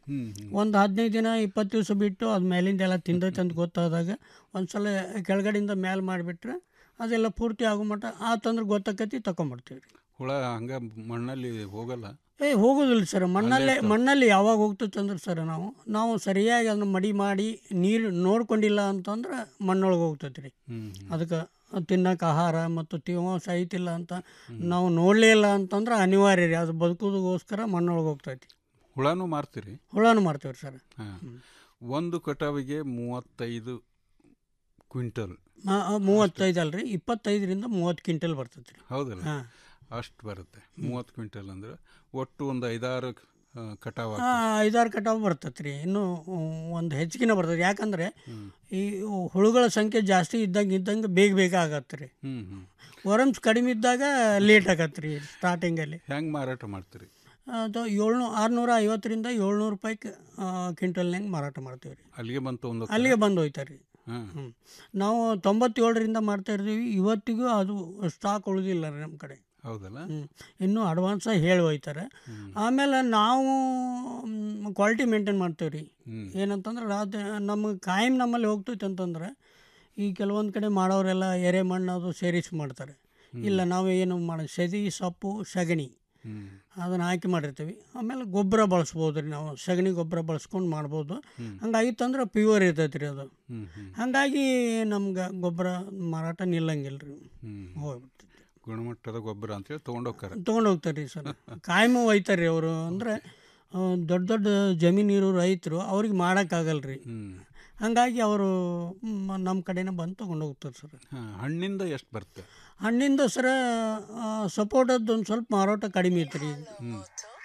ಹ್ಮ್, ಹ್ಮ್. ಒಂದು ಹದಿನೈದು ದಿನ ಇಪ್ಪತ್ತು ದಿವಸ ಬಿಟ್ಟು ಅದು ಮೇಲಿಂದ ಎಲ್ಲ ತಿಂದೈತೆ ಅಂತ ಗೊತ್ತಾದಾಗ ಒಂದು ಸಲ ಕೆಳಗಡೆಯಿಂದ ಮೇಲೆ ಮಾಡಿಬಿಟ್ರೆ ಅದೆಲ್ಲ ಪೂರ್ತಿ ಆಗೋ ಮಟ್ಟ ಆತಂದ್ರೆ ಗೊತ್ತಾಕತಿ ತಗೊಂಬಿಡ್ತೀವಿ ರೀ ಹುಳ ಹಂಗ ಮಣ್ಣಲ್ಲಿ ಹೋಗಲ್ಲ ಏ ಹೋಗೋದಿಲ್ಲ ಸರ್ ಮಣ್ಣಲ್ಲೇ ಇರ್ತಾವೆ. ಮಣ್ಣಲ್ಲಿ ಯಾವಾಗ ಹೋಗ್ತೈತೆ ಅಂದ್ರೆ ಸರ್ ನಾವು ನಾವು ಸರಿಯಾಗಿ ಅದನ್ನ ಮಡಿ ಮಾಡಿ ನೀರು ನೋಡ್ಕೊಂಡಿಲ್ಲ ಅಂತಂದ್ರೆ ಮಣ್ಣೊಳಗೆ ಹೋಗ್ತೈತೆ ರೀ ಹ್ಮ್, ಅದಕ್ಕೆ ತಿನ್ನಕ್ಕೆ ಆಹಾರ ಮತ್ತು ತೇವಾಂಶ ಐತಿಲ್ಲ ಅಂತ ನಾವು ನೋಡಲೇ ಇಲ್ಲ ಅಂತಂದ್ರೆ ಅನಿವಾರ್ಯ ರೀ ಅದು ಬದುಕೋದಕ್ಕೋಸ್ಕರ ಮಣ್ಣೊಳಗೆ ಹೋಗ್ತೈತಿ ಹುಳನೂ ಮಾರ್ತೀರಿ ಹುಳನೂ ಮಾಡ್ತೀವಿ ಸರ್ ಹಾ. ಒಂದು ಕಟಾವಿಗೆ ಮೂವತ್ತೈದು ಕ್ವಿಂಟಲ್ ಮ- ಆ, ಮೂವತ್ತೈದು ಅಲ್ರಿ ಇಪ್ಪತ್ತೈದರಿಂದ ಮೂವತ್ತು ಕ್ವಿಂಟಲ್ ಬರ್ತೈತೆ ರೀ ಹೌದಲ್ಲ ಹಾ. ಅಷ್ಟು ಬರುತ್ತೆ ಮೂವತ್ತು ಕ್ವಿಂಟಲ್ ಅಂದ್ರೆ ಒಟ್ಟು ಒಂದು ಐದಾರು ಆ, ಕಟಾವ್ ಆ, ಐದಾರು ಕಟಾವು ಬರ್ತೈತೆ ರೀ ಇನ್ನೂ ಒಂದು ಹೆಚ್ಚಿಗೆನೇ ಬರ್ತೈತೆ ಯಾಕಂದರೆ ಈ ಹುಳುಗಳ ಸಂಖ್ಯೆ ಜಾಸ್ತಿ ಇದ್ದಂಗೆ ಇದ್ದಂಗೆ ಬೇಗ ಬೇಗ ಆಗತ್ತೆ ರೀ ಹ್ಮ್ ಹ್ಮ್ ವರಮ್ಸ್ ಕಡಿಮೆ ಇದ್ದಾಗ ಲೇಟ್ ಆಗತ್ತೆ ರೀ ಸ್ಟಾರ್ಟಿಂಗಲ್ಲಿ ಹೆಂಗ್ ಮಾರಾಟ ಮಾಡ್ತೀರಿ ಅದು ಏಳ್ನೂ ಆರುನೂರ ಐವತ್ತರಿಂದ ಏಳ್ನೂರು ರೂಪಾಯಿ ಕ್ವಿಂಟಲ್ನಾಗ ಮಾರಾಟ ಮಾಡ್ತೀವಿ ರೀ ಅಲ್ಲಿಗೆ ಬಂತು ಒಂದು ಅಲ್ಲಿಗೆ ಬಂದು ಹೋಯ್ತಾರೆ ರೀ ಹಾಂ ಹ್ಞೂ ನಾವು ತೊಂಬತ್ತೇಳರಿಂದ ಮಾಡ್ತಾ ಇರ್ತೀವಿ ಇವತ್ತಿಗೂ ಅದು ಸ್ಟಾಕ್ ಉಳಿದಿಲ್ಲ ರೀ ನಮ್ಮ ಕಡೆ ಹೌದಲ್ಲ ಹ್ಞೂ ಇನ್ನೂ ಅಡ್ವಾನ್ಸಾಗಿ ಹೇಳಿ ಹೋಯ್ತಾರೆ ಆಮೇಲೆ ನಾವು ಕ್ವಾಲಿಟಿ ಮೇಂಟೈನ್ ಮಾಡ್ತೇವೆ ರೀ ಹ್ಮ್. ಏನಂತಂದ್ರೆ ರಾತ್ರಿ ನಮಗೆ ಕಾಯಂ ನಮ್ಮಲ್ಲಿ ಹೋಗ್ತೈತೆ ಅಂತಂದ್ರೆ ಈ ಕೆಲವೊಂದು ಕಡೆ ಮಾಡೋರೆಲ್ಲ ಎರೆ ಮಣ್ಣು ಅದು ಸೇರಿಸಿ ಮಾಡ್ತಾರೆ ಇಲ್ಲ ನಾವು ಏನು ಮಾಡಿ ಸೆದಿ ಸೊಪ್ಪು ಸಗಣಿ ಹ್ಮ್ ಅದನ್ನು ಹಾಕಿ ಮಾಡಿರ್ತೀವಿ ಆಮೇಲೆ ಗೊಬ್ಬರ ಬಳಸ್ಬೋದು ರೀ ನಾವು ಸಗಣಿ ಗೊಬ್ಬರ ಬಳಸ್ಕೊಂಡು ಮಾಡ್ಬೋದು ಹಂಗಾಗಿತ್ತಂದ್ರೆ ಪ್ಯೂರ್ ಇರ್ತೈತೆ ರೀ ಅದು ಹ್ಮ್ ಹ್ಮ್ ಹಾಗಾಗಿ ನಮ್ಗೆ ಗೊಬ್ಬರ ಮಾರಾಟ ನಿಲ್ಲಂಗಿಲ್ಲ ರೀ ಹ್ಮ್ ಹೋಗ್ಬಿಡ್ತೈತಿ ಗುಣಮಟ್ಟದ ಗೊಬ್ಬರ ಅಂತೇಳಿ ತೊಗೊಂಡೋಗ್ತಾರೆ ತೊಗೊಂಡು ಹೋಗ್ತಾರೆ ರೀ ಸರ್ ಕಾಯಮ ಒಯ್ತಾರೆ ರೀ ಅವರು ಅಂದರೆ ದೊಡ್ಡ ದೊಡ್ಡ ಜಮೀನಿರೋ ರೈತರು ಅವ್ರಿಗೆ ಮಾಡೋಕ್ಕಾಗಲ್ಲ ರೀ ಹ್ಮ್ ಹಾಗಾಗಿ ಅವರು ನಮ್ಮ ಕಡೆನೇ ಬಂದು ತೊಗೊಂಡು ಹೋಗ್ತಾರೆ ಸರ್ ಹಾ, ಹಣ್ಣಿಂದ ಎಷ್ಟು ಬರುತ್ತೆ ಹಣ್ಣಿಂದ ಸರ ಸಪೋಟದ್ದು ಒಂದು ಸ್ವಲ್ಪ ಮಾರಾಟ ಕಡಿಮೆ ಐತೆ ರೀ ಹ್ಮ್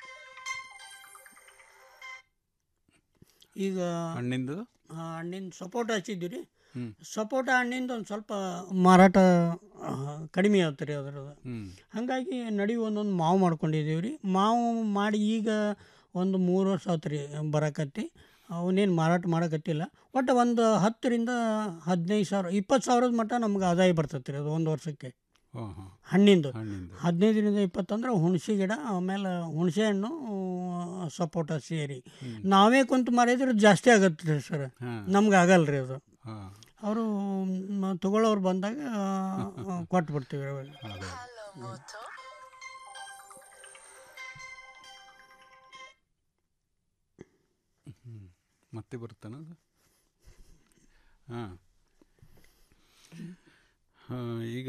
ಈಗ ಹಣ್ಣಿಂದು ಆ, ಹಣ್ಣಿನ ಸಪೋಟ ಹಚ್ಚಿದ್ವಿ ರೀ ಹ್ಮ್. ಸಪೋಟ ಹಣ್ಣಿಂದ ಒಂದು ಸ್ವಲ್ಪ ಮಾರಾಟ ಆ, ಕಡಿಮೆ ಆಗುತ್ತೆ ರೀ ಅದರದ್ದು ಹ್ಮ್ ಹಾಗಾಗಿ ನಡಿ ಒಂದೊಂದು ಮಾವು ಮಾಡ್ಕೊಂಡಿದ್ದೀವಿ ರೀ ಮಾವು ಮಾಡಿ ಈಗ ಒಂದು ಮೂರು ವರ್ಷ ಆತು ರೀ ಬರಕತ್ತಿ ಅವನೇನು ಮಾರಾಟ ಮಾಡಕತ್ತಿಲ್ಲ ಒಟ್ಟು ಒಂದು ಹತ್ತರಿಂದ ಹದಿನೈದು ಸಾವಿರ ಇಪ್ಪತ್ತು ಸಾವಿರದ ಮಟ್ಟ ನಮ್ಗೆ ಆದಾಯ ಬರ್ತೈತೆ ರೀ ಅದು ಒಂದು ವರ್ಷಕ್ಕೆ ಹಾಂ ಹಾಂ ಹಣ್ಣಿಂದು ಹಣ್ಣಿಂದು ಹದಿನೈದರಿಂದ ಇಪ್ಪತ್ತಂದ್ರೆ ಹುಣಸೆ ಗಿಡ ಆಮೇಲೆ ಹುಣಸೆ ಹಣ್ಣು ಸಪೋಟ ಸೇರಿ ನಾವೇ ಕುಂತು ಮಾರಿದ್ರೆ ಜಾಸ್ತಿ ಆಗತ್ತೆ ರೀ ಸರ್ ಹಾ. ನಮ್ಗೆ ಆಗಲ್ಲ ರೀ ಅದು ಹಾಂ ಅವರು ತಗೊಳ್ಳೋರು ಬಂದಾಗ ಕೊಟ್ಟು ಬಿಡ್ತೀವಿ ಅವಾಗ ಅದೇ ಹ್ಮ್. ಮತ್ತೆ ಬರುತ್ತಾನ ಅದು ಹಾಂ ಈಗ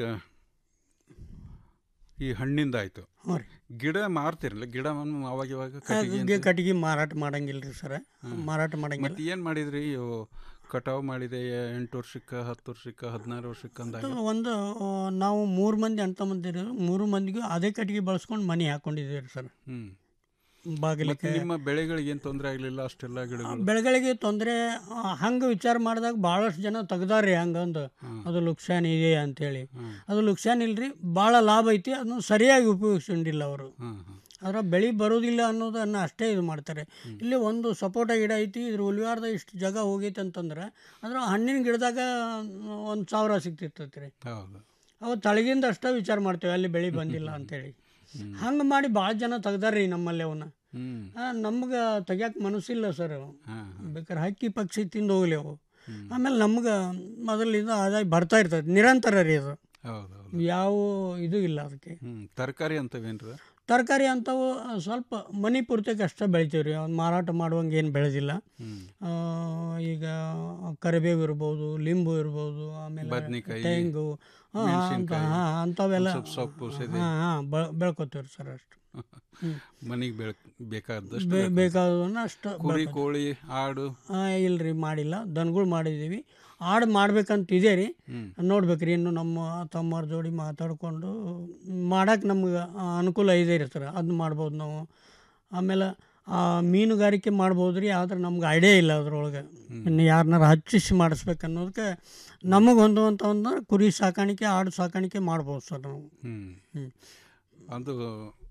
ಈ ಹಣ್ಣಿಂದ ಆಯಿತು ಹ್ಞೂ ರೀ ಗಿಡ ಮಾರ್ತಿರಲ್ಲ ಗಿಡ ಮ- ಅವಾಗ ಇವಾಗ ಕಟ್ಟಿಗೆ ಕಟ್ಟಿಗೆ ಅಂತ- ಕಟ್ಟಿಗೆ ಮಾರಾಟ ಮಾಡಂಗಿಲ್ಲ ರೀ ಸರ್ ಮಾರಾಟ ಮಾಡಂಗಿಲ್ಲ ಮತ್ತೆ ಏನು ಮಾಡಿದ್ರಿ ಇವು ಕಟಾವು ಮಾಡಿದೆ ಎಂಟು ವರ್ಷಕ್ಕೆ ಹತ್ತು ವರ್ಷಕ್ಕೆ ಹದಿನಾರು ವರ್ಷಕ್ಕೆ ಅಂದಾಗ ಅದು ಒಂದು ಆ, ನಾವು ಮೂರು ಮಂದಿ ಅಣ್ಣ ತಮ್ಮಂದಿರು ಮೂರು ಮಂದಿಗೂ ಅದೇ ಕಟ್ಟಿಗೆ ಬಳಸ್ಕೊಂಡು ಮನೆ ಹಾಕೊಂಡಿದ್ದೀವಿ ರೀ ಸರ್ ಹ್ಮ್ ಬಾಗಿಲಿಗೆ ಮತ್ತೆ ನಿಮ್ಮ ಬೆಳೆಗಳಿಗೆ ಏನು ತೊಂದರೆ ಆಗಲಿಲ್ಲ ಅಷ್ಟೆಲ್ಲ ಗಿಡಗಳು ಬೆಳೆಗಳಿಗೆ ತೊಂದರೆ ಹಂಗೆ ವಿಚಾರ ಮಾಡಿದಾಗ ಭಾಳಷ್ಟು ಜನ ತೆಗ್ದಾರ್ರಿ ಹಂಗಂದು ಅದು ಲುಕ್ಸಾನ್ ಇದೆ ಅಂತೇಳಿ ಅದು ಲುಕ್ಸಾನ್ ಇಲ್ರಿ ಭಾಳ ಲಾಭ ಐತಿ ಅದನ್ನು ಸರಿಯಾಗಿ ಉಪಯೋಗಿಸ್ಕೊಂಡಿಲ್ಲ ಅವರು ಹಾಂ ಹಾಂ ಅದರ ಬೆಳೆ ಬರೋದಿಲ್ಲ ಅನ್ನೋದನ್ನು ಅಷ್ಟೇ ಇದು ಮಾಡ್ತಾರೆ ಇಲ್ಲಿ ಒಂದು ಸಪೋಟ ಗಿಡ ಐತಿ ಇದ್ರ ಉಳಿವಾರ್ದ ಇಷ್ಟು ಜಾಗ ಹೋಗೈತೆ ಅಂತಂದ್ರೆ ಅದ್ರ ಹಣ್ಣಿನ ಗಿಡದಾಗ ಒಂದು ಸಾವಿರ ಸಿಗ್ತಿರ್ತೈತೆ ರೀ ಹೌದು ಅವು ತಳಗಿಂದ ಅಷ್ಟೇ ವಿಚಾರ ಮಾಡ್ತೇವೆ ಅಲ್ಲಿ ಬೆಳೆ ಬಂದಿಲ್ಲ ಅಂತೇಳಿ ಹಂಗೆ ಮಾಡಿ ಭಾಳ ಜನ ತೆಗ್ದಾರ್ರಿ ನಮ್ಮಲ್ಲಿ ಅವನ್ನ ಹ್ಮ್ ನಮ್ಗೆ ತೆಗ್ಯಾಕೆ ಮನಸ್ಸಿಲ್ಲ ಸರ್ ಹಾಂ ಬೇಕಾದ್ರೆ ಹಕ್ಕಿ ಪಕ್ಷಿ ತಿಂದು ಹೋಗ್ಲಿ ಅವು ಆಮೇಲೆ ನಮ್ಗೆ ಮೊದಲಿಂದ ಆದಾಯ ಬರ್ತಾ ಇರ್ತದೆ ನಿರಂತರ ರೀ ಅದು ಹೌದು ಹೌದು ಯಾವ ಇದು ಇಲ್ಲ ಅದಕ್ಕೆ ಹ್ಮ್ ತರಕಾರಿ ಅಂತವೇನ್ರ ತರಕಾರಿ ಅಂಥವು ಸ್ವಲ್ಪ ಮನೆ ಪೂರ್ತಿಗೆ ಅಷ್ಟೇ ಬೆಳಿತೀವಿ ರೀ ಅವ್ನು ಮಾರಾಟ ಮಾಡುವಂಗೆ ಏನು ಬೆಳೆದಿಲ್ಲ ಹ್ಮ್ ಆ, ಈಗ ಕರಿಬೇವು ಇರ್ಬೋದು ಲಿಂಬು ಇರ್ಬೋದು ಆಮೇಲೆ ಬದ್ನಿಕಾಯಿ, ತೆಂಗು ಹಾಂ ಅಂತ ಮೆಣಸಿನ್ಕಾಯಿ, ಹಾಂ ಅಂಥವೆಲ್ಲ ಒಂದ್ ಸ್ವಲ್ಪ ಸೊಪ್ಪು, ಸೆದೆ. ಹಾಂ ಹಾಂ ಬೆಳ್ಕೊತೀವಿ ಸರ್ ಅಷ್ಟು ಮನೆಗೆ ಬೆಳ ಬೇಕಾದಷ್ಟು ಬೇ- ಬೇಕು. ಬೇಕಾದವನ್ನ ಅಷ್ಟು ಕುರಿ ಬೆಳ್ಕೊತೀವಿ. ಕೋಳಿ ಆಡು ಇಲ್ಲ ರೀ ಮಾಡಿಲ್ಲ ದನಗಳು ಮಾಡಿದ್ದೀವಿ ಆಡು ಮಾಡ್ಬೇಕಂತ ಇದೆ ರೀ ಹ್ಮ್. ನೋಡ್ಬೇಕ್ರಿ ಇನ್ನು ನಮ್ಮ ತಮ್ಮವ್ರ ಜೋಡಿ ಮಾತಾಡಿಕೊಂಡು ಮಾಡಕ್ಕೆ ನಮ್ಗೆ ಅನುಕೂಲ ಇದೆ ರೀ ಸರ್ ಅದನ್ನ ಮಾಡ್ಬೋದು ನಾವು ಆಮೇಲೆ ಆ, ಮೀನುಗಾರಿಕೆ ಮಾಡ್ಬೋದು ರೀ ಆದ್ರೆ ನಮ್ಗೆ ಐಡಿಯಾ ಇಲ್ಲ ಅದ್ರೊಳಗೆ ಇನ್ನು ಯಾರನ್ನಾರು ಹಚ್ಚಿಸಿ ಮಾಡಿಸ್ಬೇಕು ಅನ್ನೋದಕ್ಕೆ ನಮಗೆ ಹೊಂದುವಂಥ ಒಂದು ಕುರಿ ಸಾಕಾಣಿಕೆ ಆಡು ಸಾಕಾಣಿಕೆ ಮಾಡ್ಬೋದು ಸರ್ ನಾವು ಹ್ಮ್ ಹ್ಮ್. ಅದು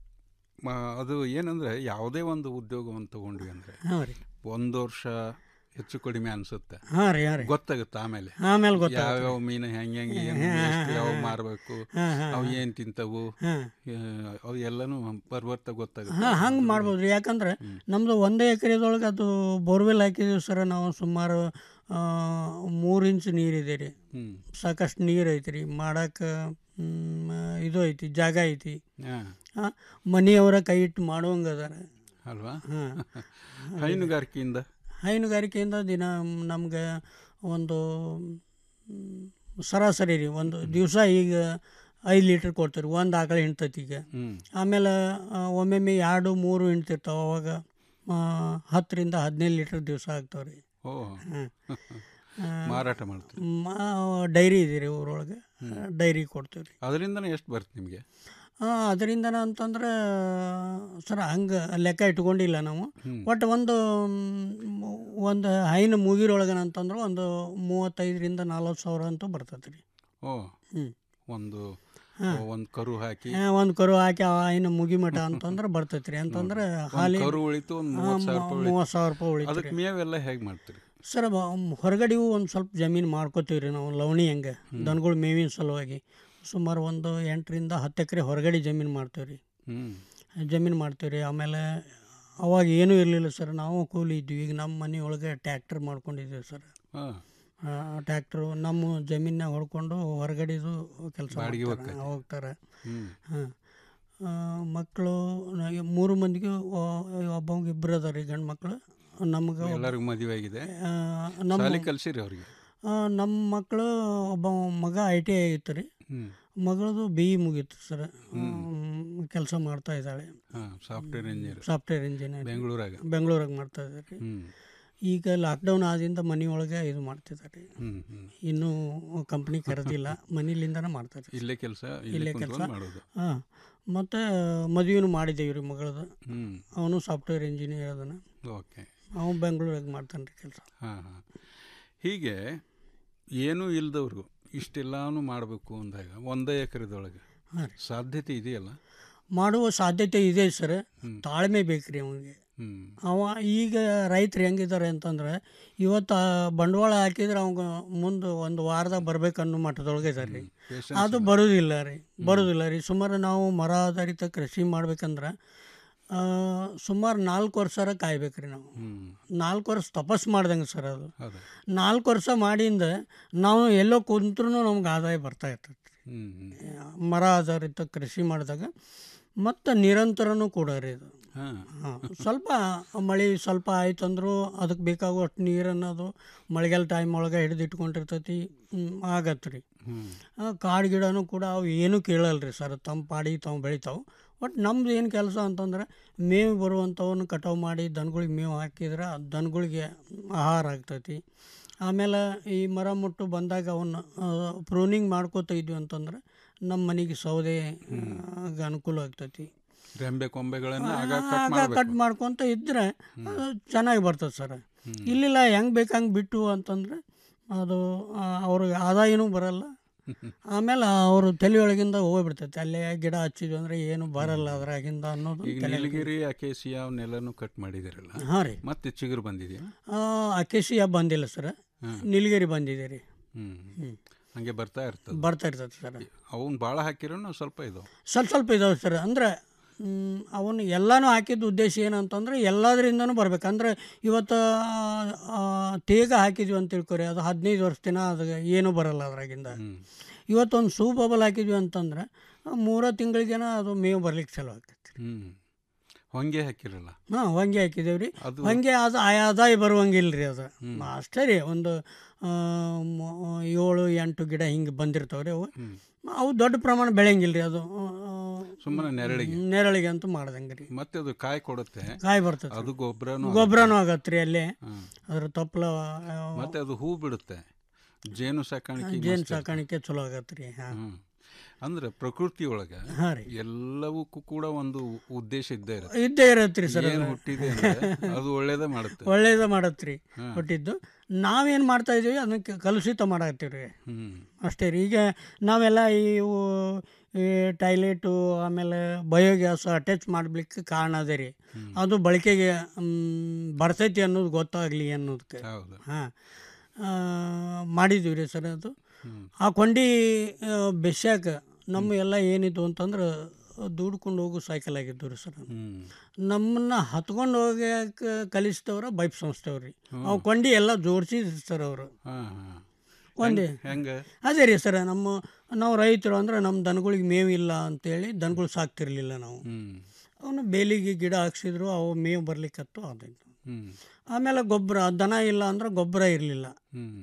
ಮ- ಅದು ಏನಂದ್ರೆ ಯಾವುದೇ ಒಂದು ಉದ್ಯೋಗವನ್ನು ತಗೊಂಡ್ವಿ ಅಂದ್ರೆ ಹಾಂ ರೀ ಒಂದು ವರ್ಷ ಹೆಚ್ಚು ಕಡಿಮೆ ಅನ್ಸುತ್ತೆ ಹಾಂ ರೀ ಹಾಂ ರೀ ಗೊತ್ತಾಗುತ್ತೆ ಆಮೇಲೆ ಆಮೇಲೆ ಗೊತ್ತಾಗುತ್ತೆ. ಯಾವ್ಯಾವ ಮೀನು ಹೆಂಗೆ ಹೆಂಗೆ ಏನು ಹಾ, ಹಾ, ಎಷ್ಟು ಯಾವ ಹಾ. ಮಾರಬೇಕು ಹಾ, ಹಾ, ಅವು ಹಾ. ಏನು ತಿಂತವು ಹಾ. ಆ, ಅವು ಎಲ್ಲನೂ ಬರ್ಬರ್ತಾ ಗೊತ್ತಾಗುತ್ತೆ ಹಾಂ ಹಂಗೆ ಮಾಡ್ಬೋದು ರೀ ಯಾಕಂದ್ರೆ ನಮ್ಮದು ಒಂದೇ ಎಕರೆದೊಳಗೆ ಅದು ಬೋರ್ವೆಲ್ ಹಾಕಿದ್ದೀವಿ ಸರ್ ನಾವು ಸುಮಾರು ಆ, ಮೂರು ಇಂಚ್ ನೀರಿದೆ ರೀ ಹ್ಮ್. ಸಾಕಷ್ಟು ನೀರು ಐತಿ ರೀ ಮಾಡಕ್ಕೆ ಇದು ಐತಿ ಜಾಗ ಐತಿ ಹಾ. ಆ, ಮನೆಯವರ ಕೈ ಇಟ್ಟು ಮಾಡುವಂಗೆ ಅದಾರ ಅಲ್ವಾ ಹಾಂ ಹೈನುಗಾರಿಕೆಯಿಂದ ಹೈನುಗಾರಿಕೆಯಿಂದ ದಿನ ನಮ್ಗೆ ಒಂದು ಮ್, ಸರಾಸರಿ ರೀ ಒಂದು ದಿವಸ ಈಗ ಐದು ಲೀಟ್ರ್ ಕೊಡ್ತೀವಿ ಒಂದು ಆಕಳ ಹಿಂಡ್ತೈತಿ ಈಗ ಹ್ಮ್. ಆಮೇಲೆ ಆ, ಒಮ್ಮೊಮ್ಮೆ ಎರಡು ಮೂರು ಹಿಂಡ್ತಿರ್ತಾವೆ ಅವಾಗ ಆ, ಹತ್ತರಿಂದ ಹದಿನೈದು ಲೀಟ್ರ್ ದಿವಸ ಆಗ್ತಾವೆ ರೀ ಓ ಹ್ಮ್. ಮಾರಾಟ ಮಾಡ್ತೀವಿ ಡೈರಿ ಇದೆ ರೀ ಊರೊಳಗೆ ಡೈರಿ ಕೊಡ್ತೀವಿ ರೀ ಅದರಿಂದನೇ ಎಷ್ಟು ಬರುತ್ತೆ ನಿಮಗೆ ಅದರಿಂದ ಅಂತಂದ್ರೆ ಸರ್ ಹಂಗೆ ಲೆಕ್ಕ ಇಟ್ಕೊಂಡಿಲ್ಲ ನಾವು ಒಟ್ಟು ಒಂದು ಮ್, ಒಂದು ಹೈನು ಮುಗಿರೊಳಗನ ಅಂತಂದ್ರೆ ಒಂದು ಮೂವತ್ತೈದರಿಂದ ನಲ್ವತ್ತು ಸಾವಿರ ಅಂತೂ ಬರ್ತೈತೆ ರೀ ಓ ಹ್ಮ್. ಒಂದು ಹಾ. ಒಂದು ಕರು ಹಾಕಿ ಒಂದು ಕರು ಹಾಕಿ ಆ ಹೈನು ಮುಗಿಮಠ ಅಂತಂದ್ರೆ ಬರ್ತೈತೆ ರೀ ಅಂತಂದ್ರೆ ಒಂದ್ ಹಾಲಿ ಕರು ಉಳಿತು ಒಂದು ಹಾ, ಮೂವತ್ತು ಸಾವಿರ ರೂಪಾಯಿ ಉಳಿತು. ಮೂವತ್ತು ಸಾವಿರ ರೂಪಾಯಿ ಉಳಿತು ಅದಕ್ಕೆ ರೀ. ಮೇವೆಲ್ಲ ಹೇಗೆ ಮಾಡ್ತೀರಿ ಸರ್ ಹೊರಗಡೆವು ಒಂದು ಸ್ವಲ್ಪ ಜಮೀನು ಮಾಡ್ಕೋತೀವಿ ರೀ ನಾವು ಲವಣಿ ಹಂಗೆ ದನಗಳು ಮೇವಿನ ಸಲುವಾಗಿ ಸುಮಾರು ಒಂದು ಎಂಟರಿಂದ ಹತ್ತು ಎಕರೆ ಹೊರಗಡೆ ಜಮೀನು ಮಾಡ್ತೀವಿ ರೀ ಹ್ಮ್ ಜಮೀನು ಮಾಡ್ತೀವಿ ರೀ ಆಮೇಲೆ ಅವಾಗ ಏನೂ ಇರಲಿಲ್ಲ ಸರ್ ನಾವು ಕೂಲಿ ಇದ್ವಿ ಈಗ ನಮ್ಮ ಮನೆಯೊಳಗೆ ಟ್ಯಾಕ್ಟರ್ ಮಾಡ್ಕೊಂಡಿದ್ದೀವಿ ಸರ್ ಹಾ. ಟ್ಯಾಕ್ಟ್ರು ನಮ್ಮ ಜಮೀನಾಗ ಹೊಡ್ಕೊಂಡು ಹೊರಗಡೆದು ಕೆಲಸ ಬಾಡಿಗೆ ಹೋಗ್ತಾರೆ ಹೋಗ್ತೈತೆ. ಹೋಗ್ತಾರೆ ಹ್ಮ್. ಹಾಂ ಮಕ್ಕಳು ಮೂರು ಮಂದಿಗೆ ಒಬ್ಬಂಗೆ ಇಬ್ಬರು ಅದಾರ ರೀ ಗಂಡು ಮಕ್ಕಳು ನಮ್ಗೆ ಒಬ್ಬ- ಎಲ್ಲರಿಗೂ ಮದುವೆ ಆಗಿದೆ ಆ, ನಮ್ಮ ಶಾಲೆ ಕಲ್ಸಿರಿ ಅವ್ರಿಗೆ ಆ, ನಮ್ಮ ಮಕ್ಕಳು ಒಬ್ಬ ಮಗ ಐ ಟಿ ಐ ಇತ್ತು ರೀ ಹ್ಮ್. ಮಗಳದು ಬಿ ಇ ಮುಗೀತು ಸರ್ ಕೆಲಸ ಮಾಡ್ತಾ ಇದ್ದಾಳೆ ಹಾ ಸಾಫ್ಟ್ವೇರ್ ಇಂಜಿನಿಯರ್ ಸಾಫ್ಟ್ವೇರ್ ಇಂಜಿನಿಯರ್ ಬೆಂಗಳೂರಾಗ ಬೆಂಗಳೂರಾಗ ಮಾಡ್ತಾ ಇದ್ದಾರೆ ರೀ ಹ್ಮ್ ಈಗ ಲಾಕ್ಡೌನ್ ಆದಿಂದ ಮನೆಯೊಳಗೆ ಇದು ಮಾಡ್ತಿದ್ದಾರೆ ರೀ ಹ್ಮ್ ಹ್ಮ್ ಇನ್ನೂ ಕಂಪ್ನಿ ಕರೆದಿಲ್ಲ ಮನೆಯಿಂದನೇ ಮಾಡ್ತಾರೆ ಇಲ್ಲೇ ಕೆಲಸ ಇಲ್ಲೇ ಇಲ್ಲೇ ಕೆಲಸ ಕುಂತ್ಕೊಂಡು ಮಾಡೋದು ಹಾಂ ಮತ್ತು ಮದುವೆನೂ ಮಾಡಿದ್ದೇವೆ ರೀ ಮಗಳದು ಹ್ಮ್ ಅವನು ಸಾಫ್ಟ್ವೇರ್ ಇಂಜಿನಿಯರ್ ಅದನ್ನು ಓಕೆ ಅವನು ಬೆಂಗಳೂರಾಗ ಮಾಡ್ತಾನೆ ರೀ ಕೆಲಸ ಹಾಂ ಹಾಂ ಹೀಗೆ ಏನೂ ಇಲ್ದವ್ರು ಇಷ್ಟೆಲ್ಲಾನು ಮಾಡಬೇಕು ಅಂದಾಗ ಒಂದೇ ಎಕರೆದೊಳಗೆ ಹಾಂ ರೀ ಸಾಧ್ಯತೆ ಇದೆಯಲ್ಲ ಮಾಡುವ ಸಾಧ್ಯತೆ ಇದೆ ಸರ್ ತಾಳ್ಮೆ ಬೇಕು ರೀ ಅವನಿಗೆ ಹ್ಮ್ ಅವ ಈಗ ರೈತರು ಹೆಂಗಿದ್ದಾರೆ ಅಂತಂದ್ರೆ ಇವತ್ತು ಆ ಬಂಡವಾಳ ಹಾಕಿದ್ರೆ ಅವಾಗ ಮುಂದೆ ಒಂದು ವಾರದಾಗ ಬರ್ಬೇಕನ್ನೋ ಮಟ್ಟದೊಳಗೆ ಇದ್ದಾರೆ ರೀ patience ಅದು ಬರೋದಿಲ್ಲ ರೀ ಬರೋದಿಲ್ಲ ರೀ ಸುಮಾರು ನಾವು ಮರ ಆಧಾರಿತ ಕೃಷಿ ಮಾಡ್ಬೇಕಂದ್ರೆ ಆ, ಸುಮಾರು ನಾಲ್ಕು ವರ್ಷರ ಕಾಯ್ಬೇಕು ರೀ ನಾವು ಹ್ಮ್ ನಾಲ್ಕು ವರ್ಷ ತಪಸ್ ಮಾಡ್ದಂಗೆ ಸರ್ ಅದು ಹೌದು ನಾಲ್ಕು ವರ್ಷ ಮಾಡಿಂದ ನಾವು ಎಲ್ಲೋ ಕುಂತ್ರೂ ನಮ್ಗೆ ಆದಾಯ ಬರ್ತಾ ಇರ್ತೈತೆ ಹ್ಮ್ ಹ್ಮ್ ಮರ ಆಧಾರಿತ ಕೃಷಿ ಮಾಡಿದಾಗ ಮತ್ತು ನಿರಂತರನೂ ಕೂಡ ರೀ ಇದು ಹಾಂ ಹಾಂ ಸ್ವಲ್ಪ ಮಳೆ ಸ್ವಲ್ಪ ಆಯ್ತು ಅಂದರೂ ಅದಕ್ಕೆ ಬೇಕಾಗುವಷ್ಟು ನೀರನ್ನು ಅದು ಮಳೆಗಾಲ ಟೈಮ್ ಒಳಗೆ ಹಿಡಿದಿಟ್ಕೊಂಡಿರ್ತೈತಿ ಆಗತ್ತೆ ರೀ ಹ್ಮ್ ಆ, ಕಾಡು ಗಿಡನೂ ಕೂಡ ಅವು ಏನೂ ಕೇಳಲ್ಲ ರೀ ಸರ್ ತಮ್ಮ ಪಾಡಿಗೆ ತಾವು ಬೆಳಿತಾವೆ ಬಟ್ ನಮ್ದು ಏನು ಕೆಲಸ ಅಂತಂದ್ರೆ ಮೇವು ಬರುವಂಥವನ್ನು ಕಟಾವು ಮಾಡಿ ದನಗಳಿಗೆ ಮೇವು ಹಾಕಿದ್ರೆ ಆ ದನಗಳಿಗೆ ಆಹಾರ ಆಗ್ತೈತಿ ಆಮೇಲೆ ಈ ಮರ ಮುಟ್ಟು ಬಂದಾಗ ಅವನ್ನ ಪ್ರೂನಿಂಗ್ ಮಾಡ್ಕೋತಾ ಇದ್ವಿ ಅಂತಂದ್ರೆ ನಮ್ಮ ಮನೆಗೆ ಸೌದೆ ಆಗ ಅನುಕೂಲ ಆಗ್ತೈತಿ ರೆಂಬೆ ಕೊಂಬೆಗಳನ್ನ ಆಗ ಕಟ್ ಆಗ ಮಾಡಬೇಕು ಕಟ್ ಮಾಡ್ಕೊತ ಇದ್ದರೆ ಅದು ಚೆನ್ನಾಗಿ ಬರ್ತದೆ ಸರ್ ಇಲ್ಲಿಲ್ಲ ಹೆಂಗೆ ಬೇಕಂಗೆ ಬಿಟ್ಟು ಅಂತಂದ್ರೆ ಅದು ಆ, ಅವ್ರಿಗೆ ಆದಾಯನೂ ಬರಲ್ಲ ಆಮೇಲೆ ಅವರು ತಲೆಯೊಳಗಿಂದ ಹೋಗ್ಬಿಡ್ತೈತೆ ಅಲ್ಲೇ ಗಿಡ ಹಚ್ಚಿದ್ವಿ ಅಂದರೆ ಏನು ಬರಲ್ಲ ಅದ್ರಾಗಿಂದ ಅನ್ನೋದು ಈಗ ತಲೆ ನೀಲಗಿರಿ ಅಕೇಸಿಯಾ ಅವನ್ನೆಲ್ಲನೂ ಕಟ್ ಮಾಡಿದಿರಲ್ಲ ಹಾಂ ರೀ ಮತ್ತೆ ಚಿಗುರು ಬಂದಿದೆಯಾ ಅಕೇಶಿಯ ಬಂದಿಲ್ಲ ಸರ್ ನೀಲಗಿರಿ ಬಂದಿದೆ ರೀ ಹ್ಮ್ ಹ್ಮ್. ಹಂಗೆ ಬರ್ತಾ ಇರ್ತದೆ ಬರ್ತಾ ಇರ್ತೈತೆ ಸರ್ ಅವನ್ ಭಾಳ ಹಾಕಿರೋ ಸ್ವಲ್ಪ ಇದು ಸ್ವಲ್ಪ ಸ್ವಲ್ಪ ಇದಾವೆ ಸರ್ ಅಂದರೆ ಅವನು ಎಲ್ಲನೂ ಹಾಕಿದ ಉದ್ದೇಶ ಏನಂತಂದ್ರೆ ಎಲ್ಲದರಿಂದನೂ ಬರ್ಬೇಕು ಅಂದ್ರೆ ಇವತ್ತು ಆ, ತೇಗ ಹಾಕಿದ್ವಿ ಅಂತ ತಿಳ್ಕೊರಿ ಅದು ಹದಿನೈದು ವರ್ಷ ದಿನ ಅದು ಏನೂ ಬರಲ್ಲ ಅದ್ರಾಗಿಂದ ಇವತ್ತೊಂದು ಸೂ ಬಬಲ್ ಹಾಕಿದ್ವಿ ಅಂತಂದ್ರೆ ಆ, ಮೂರ ತಿಂಗಳಿಗೇನ ಅದು ಮೇವು ಬರ್ಲಿಕ್ಕೆ ಚಲೋ ಆಗ್ತೈತಿ ಹ್ಮ್ ಹೊಂಗೆ ಹಾಕಿರಲ್ಲ ಹಾಂ ಹೊಂಗೆ ಹಾಕಿದ್ದೇವೆ ರೀ ಅದು- ಹೊಂಗೆ ಅದು ಆಯ- ಆದಾಯ ಬರುವಂಗಿಲ್ಲ ರೀ ಅದು ಅಷ್ಟೇ ರೀ ಒಂದು ಆ, ಮ- ಏಳು ಎಂಟು ಗಿಡ ಹಿಂಗೆ ಬಂದಿರ್ತಾವೆ ರೀ ಅವು ಅವು ದೊಡ್ಡ ಪ್ರಮಾಣ ಬೆಳೆಯಂಗಿಲ್ಲ ರೀ ಅದು ಸುಮ್ಮನೆ ನೆರಳಿಗೆ ನೆರಳಿಗೆ ಅಂತೂ ಮಾಡ್ದಂಗೆ ರೀ ಮತ್ತೆ ಅದು ಕಾಯಿ ಕೊಡುತ್ತೆ ಕಾಯಿ ಬರ್ತದೆ ಅದು ಗೊಬ್ಬರನು ಗೊಬ್ಬರನೂ ಆಗತ್ತೆ ರೀ ಅಲ್ಲೇ ಅದ್ರ ತಪ್ಪಲ ಮತ್ತೆ ಅದು ಹೂ ಬಿಡುತ್ತೆ ಜೇನು ಸಾಕಾಣಿಕೆ ಜೇನು ಸಾಕಾಣಿಕೆ ಚಲೋ ಆಗತ್ತೆ ರೀ ಹಾಂ ಹ್ಮ್ ಅಂದ್ರೆ ಪ್ರಕೃತಿ ಒಳಗ ಹಾ ರೀ. ಎಲ್ಲವಕ್ಕೂ ಕೂಡ ಒಂದು ಉದ್ದೇಶ ಇದ್ದೇ ಇರುತ್ತೆ ಇದ್ದೇ ಇರತ್ರಿ ಸರ್ ಏನ್ ಅದು. ಹುಟ್ಟಿದೆ ಅಂದ್ರೆ ಅದು ಒಳ್ಳೇದೇ ಮಾಡುತ್ತೆ ಒಳ್ಳೇದ ಮಾಡತ್ರಿ ಹಾ. ಹುಟ್ಟಿದ್ದು ನಾವೇನು ಮಾಡ್ತಾ ಇದೀವಿ ಅದನ್ನ ಕ- ಕಲುಷಿತ ಮಾಡತ್ತೀವಿ ರೀ ಹ್ಮ್ ಅಷ್ಟೇ ರೀ ಈಗ ನಾವೆಲ್ಲ ಇವು ಈ ಟಾಯ್ಲೆಟು ಆಮೇಲೆ ಬಯೋಗ್ಯಾಸ್ ಅಟ್ಯಾಚ್ ಮಾಡ್ಲಿಕ್ಕೆ ಕಾರಣ ಅದೇ ರೀ ಅದು ಬಳಕೆಗೆ ಮ್, ಬರ್ತೈತಿ ಅನ್ನೋದು ಗೊತ್ತಾಗಲಿ ಅನ್ನೋದಕ್ಕೆ ಹೌದು ಹಾಂ ಮಾಡಿದ್ದೀವಿ ರೀ ಸರ್ ಅದು ಆ ಕೊಂಡಿ ಆ, ಬೆಸ್ಯಾಕ ನಮ್ಮ ಎಲ್ಲ ಏನಿತ್ತು ಅಂತಂದ್ರೆ ದುಡ್ಕೊಂಡು ಹೋಗೋ ಸೈಕಲ್ ಆಗಿದ್ದು ರೀ ಸರ್ ಹ್ಮ್ ನಮ್ಮನ್ನ ಹತ್ಕೊಂಡು ಹೋಗ್ಯಾಕ ಕಲಿಸಿದವ್ರ ಬೈಪ್ ಸಂಸ್ಥೆವ್ರಿ ಅವು ಕೊಂಡಿ ಎಲ್ಲ ಜೋಡಿಸಿದ್ರು ಸರ್ ಅವರು ಹಾ ಹಾ ಒಂದೇ ಹೆಂಗ ಅದೇ ರೀ ಸರ್ ನಮ್ಮ ನಾವು ರೈತರು ಅಂದ್ರೆ ನಮ್ಮ ದನಗಳಿಗೆ ಮೇವು ಇಲ್ಲ ಅಂತೇಳಿ ದನಗಳು ಸಾಕ್ತಿರ್ಲಿಲ್ಲ ನಾವು ಹ್ಮ್ ಅವನು ಬೇಲಿಗೆ ಗಿಡ ಹಾಕ್ಸಿದ್ರು ಅವು ಮೇವು ಬರ್ಲಿಕ್ಕತ್ತು ಅದಾಯ್ತು ಹ್ಮ್ ಆಮೇಲೆ ಗೊಬ್ಬರ ದನ ಇಲ್ಲ ಅಂದ್ರೆ ಗೊಬ್ಬರ ಇರಲಿಲ್ಲ ಹ್ಮ್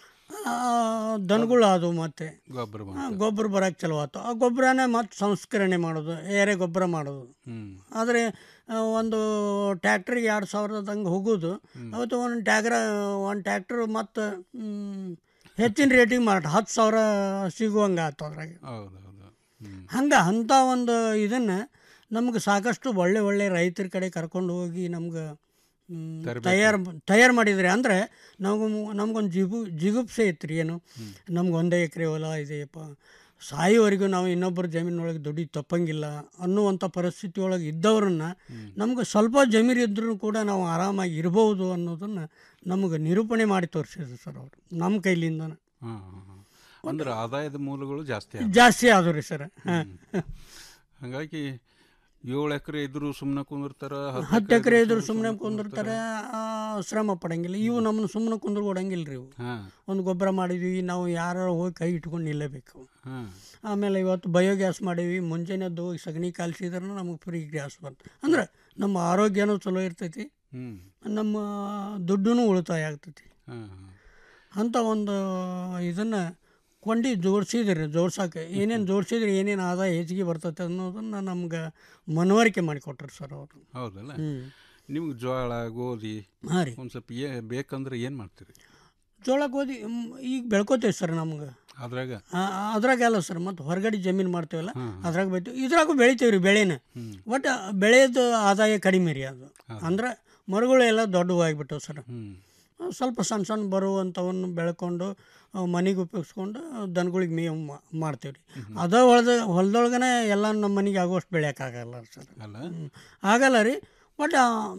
ದನಗಳು ಅದು ಮತ್ತೆ ಗೊಬ್ಬರ ಆ, ಗೊಬ್ಬರ ಬರಕ್ಕೆ ಚಲೋ ಆಯ್ತು ಆ ಗೊಬ್ಬರನೇ ಮತ್ತೆ ಸಂಸ್ಕರಣೆ ಮಾಡೋದು ಏರೆ ಗೊಬ್ಬರ ಮಾಡೋದು ಹ್ಮ್ ಆದರೆ ಒಂದು ಟ್ಯಾಕ್ಟ್ರಿಗೆ ಎರಡು ಸಾವಿರದಂಗೆ ಹೋಗೋದು ಅವತ್ತು ಒಂದು ಟ್ಯಾಗ್ರ ಒಂದು ಟ್ಯಾಕ್ಟ್ರ್ ಮತ್ತು ಹೆಚ್ಚಿನ ರೇಟಿಗೆ ಮಾರಾಟ ಹತ್ತು ಸಾವಿರ ಸಿಗುವಂಗೆ ಆಯ್ತು ಅದ್ರಾಗ ಹೌದು ಹೌದು ಹ್ಮ್ ಹಂಗೆ ಅಂಥ ಒಂದು ಇದನ್ನು ನಮ್ಗೆ ಸಾಕಷ್ಟು ಒಳ್ಳೆ ಒಳ್ಳೆ ರೈತರ ಕಡೆ ಕರ್ಕೊಂಡು ಹೋಗಿ ನಮ್ಗೆ ತಯಾರು ತಯಾರು ಮಾಡಿದ್ರಿ ಅಂದರೆ ನಮಗೂ ನಮ್ಗೊಂದು ಜಿಗು ಜಿಗುಪ್ಸೆ ಇತ್ತು ರೀ ಏನು ನಮ್ಗೆ ಒಂದೇ ಎಕರೆ ಹೊಲ ಇದೆಯಪ್ಪ ಸಾಯೋವರೆಗೂ ನಾವು ಇನ್ನೊಬ್ಬರ ಜಮೀನೊಳಗೆ ದುಡ್ಡು ತಪ್ಪಂಗಿಲ್ಲ ಅನ್ನುವಂಥ ಪರಿಸ್ಥಿತಿ ಒಳಗೆ ಇದ್ದವ್ರನ್ನ ನಮ್ಗೆ ಸ್ವಲ್ಪ ಜಮೀನು ಇದ್ರೂ ಕೂಡ ನಾವು ಆರಾಮಾಗಿ ಇರ್ಬೋದು ಅನ್ನೋದನ್ನು ನಮಗೆ ನಿರೂಪಣೆ ಮಾಡಿ ತೋರಿಸಿದ್ರು ಸರ್ ಅವರು ನಮ್ಮ ಕೈಲಿಂದ ಹಾ ಹಾ, ಹಾ. ಅಂದ್ರೆ ಆದಾಯದ ಮೂಲಗಳು ಜಾಸ್ತಿ ಆದ್ವು. ಜಾಸ್ತಿ ಆದವು ರೀ ಸರ್ ಹಾಂ ಹಂಗಾಗಿ ಏಳು ಎಕರೆ ಇದ್ರು ಸುಮ್ಮನೆ ಕುಂದಿರ್ತಾರ ಹತ್ತು ಎಕರೆ ಇದ್ರು ಸುಮ್ಮನೆ ಕುಂದಿರ್ತಾರೆ ಆ, ಶ್ರಮ ಪಡಂಗಿಲ್ಲ ಇವು ನಮ್ಮನ್ನು ಸುಮ್ಮನೆ ಕುಂದ್ರ ಕೊಡಂಗಿಲ್ಲ ರೀ ಇವು ಹಾ ಒಂದು ಗೊಬ್ಬರ ಮಾಡಿದ್ವಿ ನಾವು ಯಾರು ಹೋಗಿ ಕೈ ಇಟ್ಕೊಂಡು ನಿಲ್ಲಬೇಕು ಹಾ ಆಮೇಲೆ ಇವತ್ತು ಬಯೋಗ್ಯಾಸ್ ಮಾಡೀವಿ ಮುಂಜಾನೆದ್ದು ಹೋಗಿ ಸಗಣಿ ಕಾಲ್ಸಿದ್ರೆ ನಮಗೆ ಫ್ರೀ ಗ್ಯಾಸ್ ಬಂತು ಅಂದ್ರೆ ನಮ್ಮ ಆರೋಗ್ಯನೂ ಚಲೋ ಇರ್ತೈತಿ ಹ್ಮ್ ನಮ್ಮ ದುಡ್ಡು ಉಳಿತಾಯ ಆಗ್ತೈತಿ ಹಾ ಅಂಥ ಒಂದು ಇದನ್ನು ಕೊಂಡಿ ಜೋಡಿಸಿದ್ರಿ ಜೋಡ್ಸಕ್ಕೆ ಏನೇನು ಜೋಡಿಸಿದ್ರೆ ಏನೇನು ಆದಾಯ ಹೆಚ್ಚಿಗೆ ಬರ್ತೈತೆ ಅನ್ನೋದನ್ನು ನಮ್ಗೆ ಮನವರಿಕೆ ಮಾಡಿಕೊಟ್ರು ಸರ್ ಅವರು ಹೌದಲ್ಲ ಹ್ಮ್. ನಿಮ್ಗೆ ಜೋಳ ಗೋಧಿ ಹಾಂ ರೀ ಒಂದ್ ಸ್ವಲ್ಪ ಏ ಬೇಕಂದ್ರೆ ಏನ್ ಮಾಡ್ತೀರಿ ಜೋಳ ಗೋಧಿ ಮ್, ಈಗ ಬೆಳ್ಕೋತೇವೆ ಸರ್ ನಮ್ಗೆ ಅದ್ರಾಗ ಅದ್ರಾಗ ಅಲ್ಲ ಸರ್ ಮತ್ತು ಹೊರಗಡೆ ಜಮೀನು ಮಾಡ್ತೇವಲ್ಲ ಅದ್ರಾಗ ಬೆಳಿತೀವಿ ಇದ್ರಾಗೂ ಬೆಳಿತೀವಿ ರೀ ಬೆಳೆನ ಬಟ್ ಬೆಳೆಯೋದು ಆದಾಯ ಕಡಿಮೆ ರೀ ಅದು ಅಂದ್ರೆ ಮರಗಳು ಎಲ್ಲ ದೊಡ್ಡವು ಆಗಿಬಿಟ್ಟವು ಸರ್ ಹ್ಮ್ ಸ್ವಲ್ಪ ಸಣ್ಣ ಸಣ್ಣ ಬರುವಂಥವನ್ನು ಬೆಳ್ಕೊಂಡು ಮನೆಗೆ ಉಪಯೋಗಿಸ್ಕೊಂಡು ದನಗಳಿಗೆ ಮೇವು ಮಾ- ಮಾಡ್ತೀವಿ ರೀ ಅದ ಹೊಲದ ಹೊಲದೊಳಗನೆ ಎಲ್ಲ ನಮ್ಮ ಮನೆಗೆ ಆಗುವಷ್ಟು ಬೆಳೆಯೋಕ್ಕಾಗಲ್ಲ ಸರ್ ಅಲ್ಲ ಹ್ಮ್. ಆಗಲ್ಲ ರೀ ಬಟ್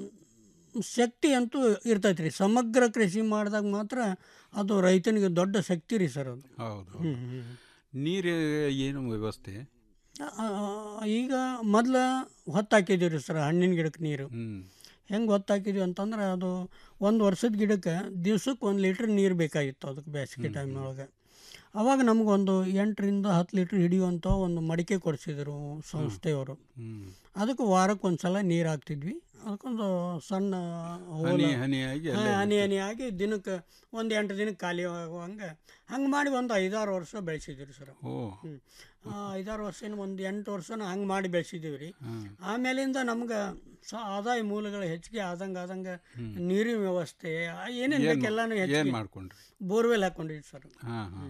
ಶಕ್ತಿ ಅಂತೂ ಇರ್ತೈತೆ ರೀ ಸಮಗ್ರ ಕೃಷಿ ಮಾಡಿದಾಗ ಮಾತ್ರ ಅದು ರೈತನಿಗೆ ದೊಡ್ಡ ಶಕ್ತಿ ರೀ ಸರ್ ಅದು ಹೌದು ಹ್ಮ್, ಹ್ಮ್. ನೀರು ಏನು ವ್ಯವಸ್ಥೆ ಆ, ಈಗ ಮೊದ್ಲು ಹೊತ್ತು ಹಾಕಿದ್ದೀವಿ ರೀ ಸರ್ ಹಣ್ಣಿನ ಗಿಡಕ್ಕೆ ನೀರು ಹ್ಮ್ ಹೆಂಗೆ ಹೊತ್ತು ಹಾಕಿದ್ವಿ ಅಂತಂದ್ರೆ ಅದು ಒಂದು ವರ್ಷದ ಗಿಡಕ್ಕೆ ದಿವ್ಸಕ್ಕೆ ಒಂದು ಲೀಟ್ರ್ ನೀರು ಬೇಕಾಗಿತ್ತು ಅದಕ್ಕೆ ಬೇಸಿಗೆ ಟೈಮ್ನೊಳಗೆ ಅವಾಗ ನಮಗೊಂದು ಎಂಟರಿಂದ ಹತ್ತು ಲೀಟ್ರ್ ಹಿಡಿಯುವಂಥ ಒಂದು ಮಡಿಕೆ ಕೊಡಿಸಿದ್ರು ಸಂಸ್ಥೆಯವರು ಹ್ಮ್ ಅದಕ್ಕೆ ವಾರಕ್ಕೆ ಒಂದು ಸಲ ನೀರು ಹಾಕ್ತಿದ್ವಿ ಅದಕ್ಕೊಂದು ಸಣ್ಣ ಹೋಲ- ಹನಿ ಹನಿಯಾಗಿ ಹಾ, ಅಲ್ಲೇ ಹನಿ ಹನಿಯಾಗಿ ದಿನಕ್ಕೆ ಒಂದು ಎಂಟು ದಿನಕ್ಕೆ ಖಾಲಿ ಆಗುವಂಗೆ ಹಂಗೆ ಮಾಡಿ ಒಂದು ಐದಾರು ವರ್ಷ ಬೆಳೆಸಿದ್ವಿ ಸರ್ ಓ ಹ್ಞೂ ಐದಾರು ವರ್ಷ ಏನು ಒಂದು ಎಂಟು ವರ್ಷನ ಹಂಗೆ ಮಾಡಿ ಬೆಳೆಸಿದ್ದೀವಿ ರೀ ಹ್ಮ್. ಆಮೇಲಿಂದ ನಮ್ಗೆ ಸ ಆದಾಯ ಮೂಲಗಳು ಹೆಚ್ಚಿಗೆ ಆದಂಗೆ ಆದಂಗೆ ನೀರಿನ ವ್ಯವಸ್ಥೆ ಆ ಏನೇನು ಏನ್ ಬೇಕೆಲ್ಲನೂ ಏನ್ ಹೆಚ್ಚಿಗೆ ಮಾಡ್ಕೊಂಡ್ರಿ ಬೋರ್ವೆಲ್ ಹಾಕೊಂಡಿದ್ವಿ ಸರ್ ಹಾ ಹಾ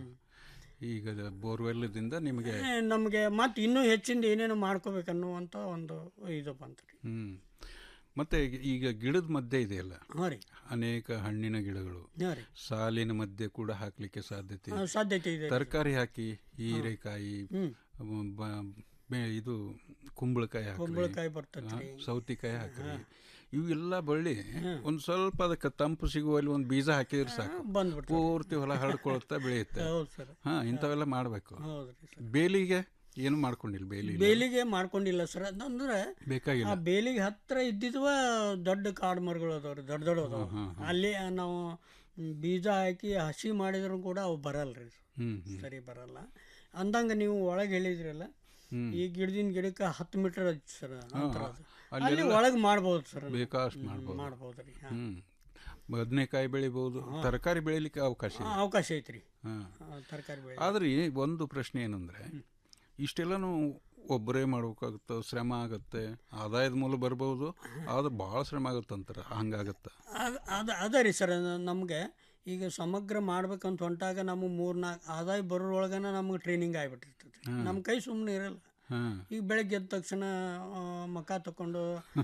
ಈಗ ಬೋರ್ವೆಲ್ದಿಂದ ನಿಮಗೆ ನಮಗೆ ಮತ್ತೆ ಇನ್ನೂ ಹೆಚ್ಚಿಂದ ಏನೇನು ಮಾಡ್ಕೋಬೇಕನ್ನುವಂಥ ಒಂದು ಇದು ಬಂತು ರೀ ಹ್ಮ್ ಮತ್ತೆ ಈಗ- ಈಗ ಗಿಡದ ಮಧ್ಯೆ ಇದೆಯಲ್ಲ ಹಾಂ ರೀ ಅನೇಕ ಹಣ್ಣಿನ ಗಿಡಗಳು ಹಾಂ ರೀ ಸಾಲಿನ ಮಧ್ಯೆ ಕೂಡ ಹಾಕ್ಲಿಕ್ಕೆ ಸಾಧ್ಯತೆ ಆ, ಸಾಧ್ಯತೆ ಇದೆ ತರಕಾರಿ ಹಾಕಿ ಹೀರೆಕಾಯಿ ಹ್ಮ್. ಬ- ಬೆ- ಇದು ಕುಂಬಳಕಾಯಿ ಹಾಕಿ ಕುಂಬಳಕಾಯಿ ಬರ್ತೈತ್ರಿ. ಸೌತಿಕಾಯಿ ಹಾಕ್ರಿ ಇವೆಲ್ಲ ಬಳ್ಳಿ ಒಂದ್ ಸ್ವಲ್ಪ ಅದಕ್ಕೆ ತಂಪು ಸಿಗುವಲ್ಲಿ ಒಂದು ಬೀಜ ಹಾಕಿದ್ರೆ ಸಾಕು ಬಂದ್ಬಿಡ್ತದೆ. ಪೂರ್ತಿ ಹೊಲ ಹರಡ್ಕೊಳ್ತಾ ಬೆಳೆಯುತ್ತೆ ಹೌದು ಸರ್ ಹಾ ಇಂಥವೆಲ್ಲ ಮಾಡಬೇಕು ಹೌದು ರೀ ಸರ್ ಬೇಲಿಗೆ ಏನು ಮಾಡ್ಕೊಂಡಿಲ್ಲ ಬೇಲಿ ಇಲ್ಲ. ಬೇಲಿಗೆ ಮಾಡ್ಕೊಂಡಿಲ್ಲ ಸರ್ ಅದಂದ್ರೆ ಬೇಕಾಗಿಲ್ಲ ಆ ಬೇಲಿಗೆ ಹತ್ರ ಇದ್ದಿದ್ವ ದೊಡ್ಡ ಕಾಡು ಮರಗಳು ಅದಾವ್ರಿ ದೊಡ್ಡ ದೊಡ್ಡ ಅದಾವ ಅಲ್ಲಿ ನಾವು ಬೀಜ ಹಾಕಿ ಹಸಿ ಮಾಡಿದ್ರು ಕೂಡ ಅವು ಬರಲ್ಲ ರೀ ಹ್ಮ್ ಹ್ಮ್ ಸರಿ ಬರಲ್ಲ ಅಂದಂಗೆ ನೀವು ಒಳಗೆ ಹೇಳಿದ್ರಲ್ಲ ಹ್ಮ್. ಈ ಗಿಡದಿಂದ ಗಿಡಕ್ಕೆ ಹತ್ತು ಮೀಟರ್ ಐತಿ ಸರ್ ಅಂತರ ಅದು. ಅಲ್ಲೆಲ್ಲ ಅಲ್ಲಿ ಒಳಗೆ ಮಾಡ್ಬೋದು ಸರ್ ಬೇಕಾಷ್ಟು ಮಾಡ್ಬೋದು ಮಾಡ್ಬೋದು ರೀ ಹಾ. ಹ್ಮ್ ಬದನೆಕಾಯಿ ಬೆಳಿಬಹುದು ತರಕಾರಿ ಬೆಳಿಲಿಕ್ಕೆ ಅವಕಾಶ ಆ, ಇದೆ ಅವಕಾಶ ಐತ್ರಿ ಹಾ. ತರಕಾರಿ ಬೆಳೆ ಆದ್ರೆ ಒಂದು ಪ್ರಶ್ನೆ ಏನಂದ್ರೆ ಇಷ್ಟೆಲ್ಲನೂ ಒಬ್ಬರೇ ಮಾಡ್ಬೇಕಾಗುತ್ತೆ ಶ್ರಮ ಆಗುತ್ತೆ ಆದಾಯದ ಮೂಲ ಬರ್ಬೋದು ಆದ್ರೆ ಭಾಳ ಶ್ರಮ ಆಗುತ್ತೆ ಅಂತಾರೆ ಹಂಗಾಗತ್ತ ಅದು ಅದು ಅದ ರೀ ಸರ್ ನಮಗೆ ಈಗ ಸಮಗ್ರ ಮಾಡ್ಬೇಕಂತ ಹೊಂಟಾಗ ನಮಗೆ ಮೂರು ನಾಲ್ಕು ಆದಾಯ ಬರೋರೊಳಗನ ನಮಗೆ ಟ್ರೈನಿಂಗ್ ಆಗಿಬಿಟ್ಟಿರ್ತೈತಿ ಹಾ. ನಮ್ಮ ಕೈ ಸುಮ್ಮನೆ ಇರಲ್ಲ ಹಾಂ ಈಗ ಬೆಳಗ್ಗೆ ಎದ್ದ ತಕ್ಷಣ ಆ, ಮಕ ತಕೊಂಡು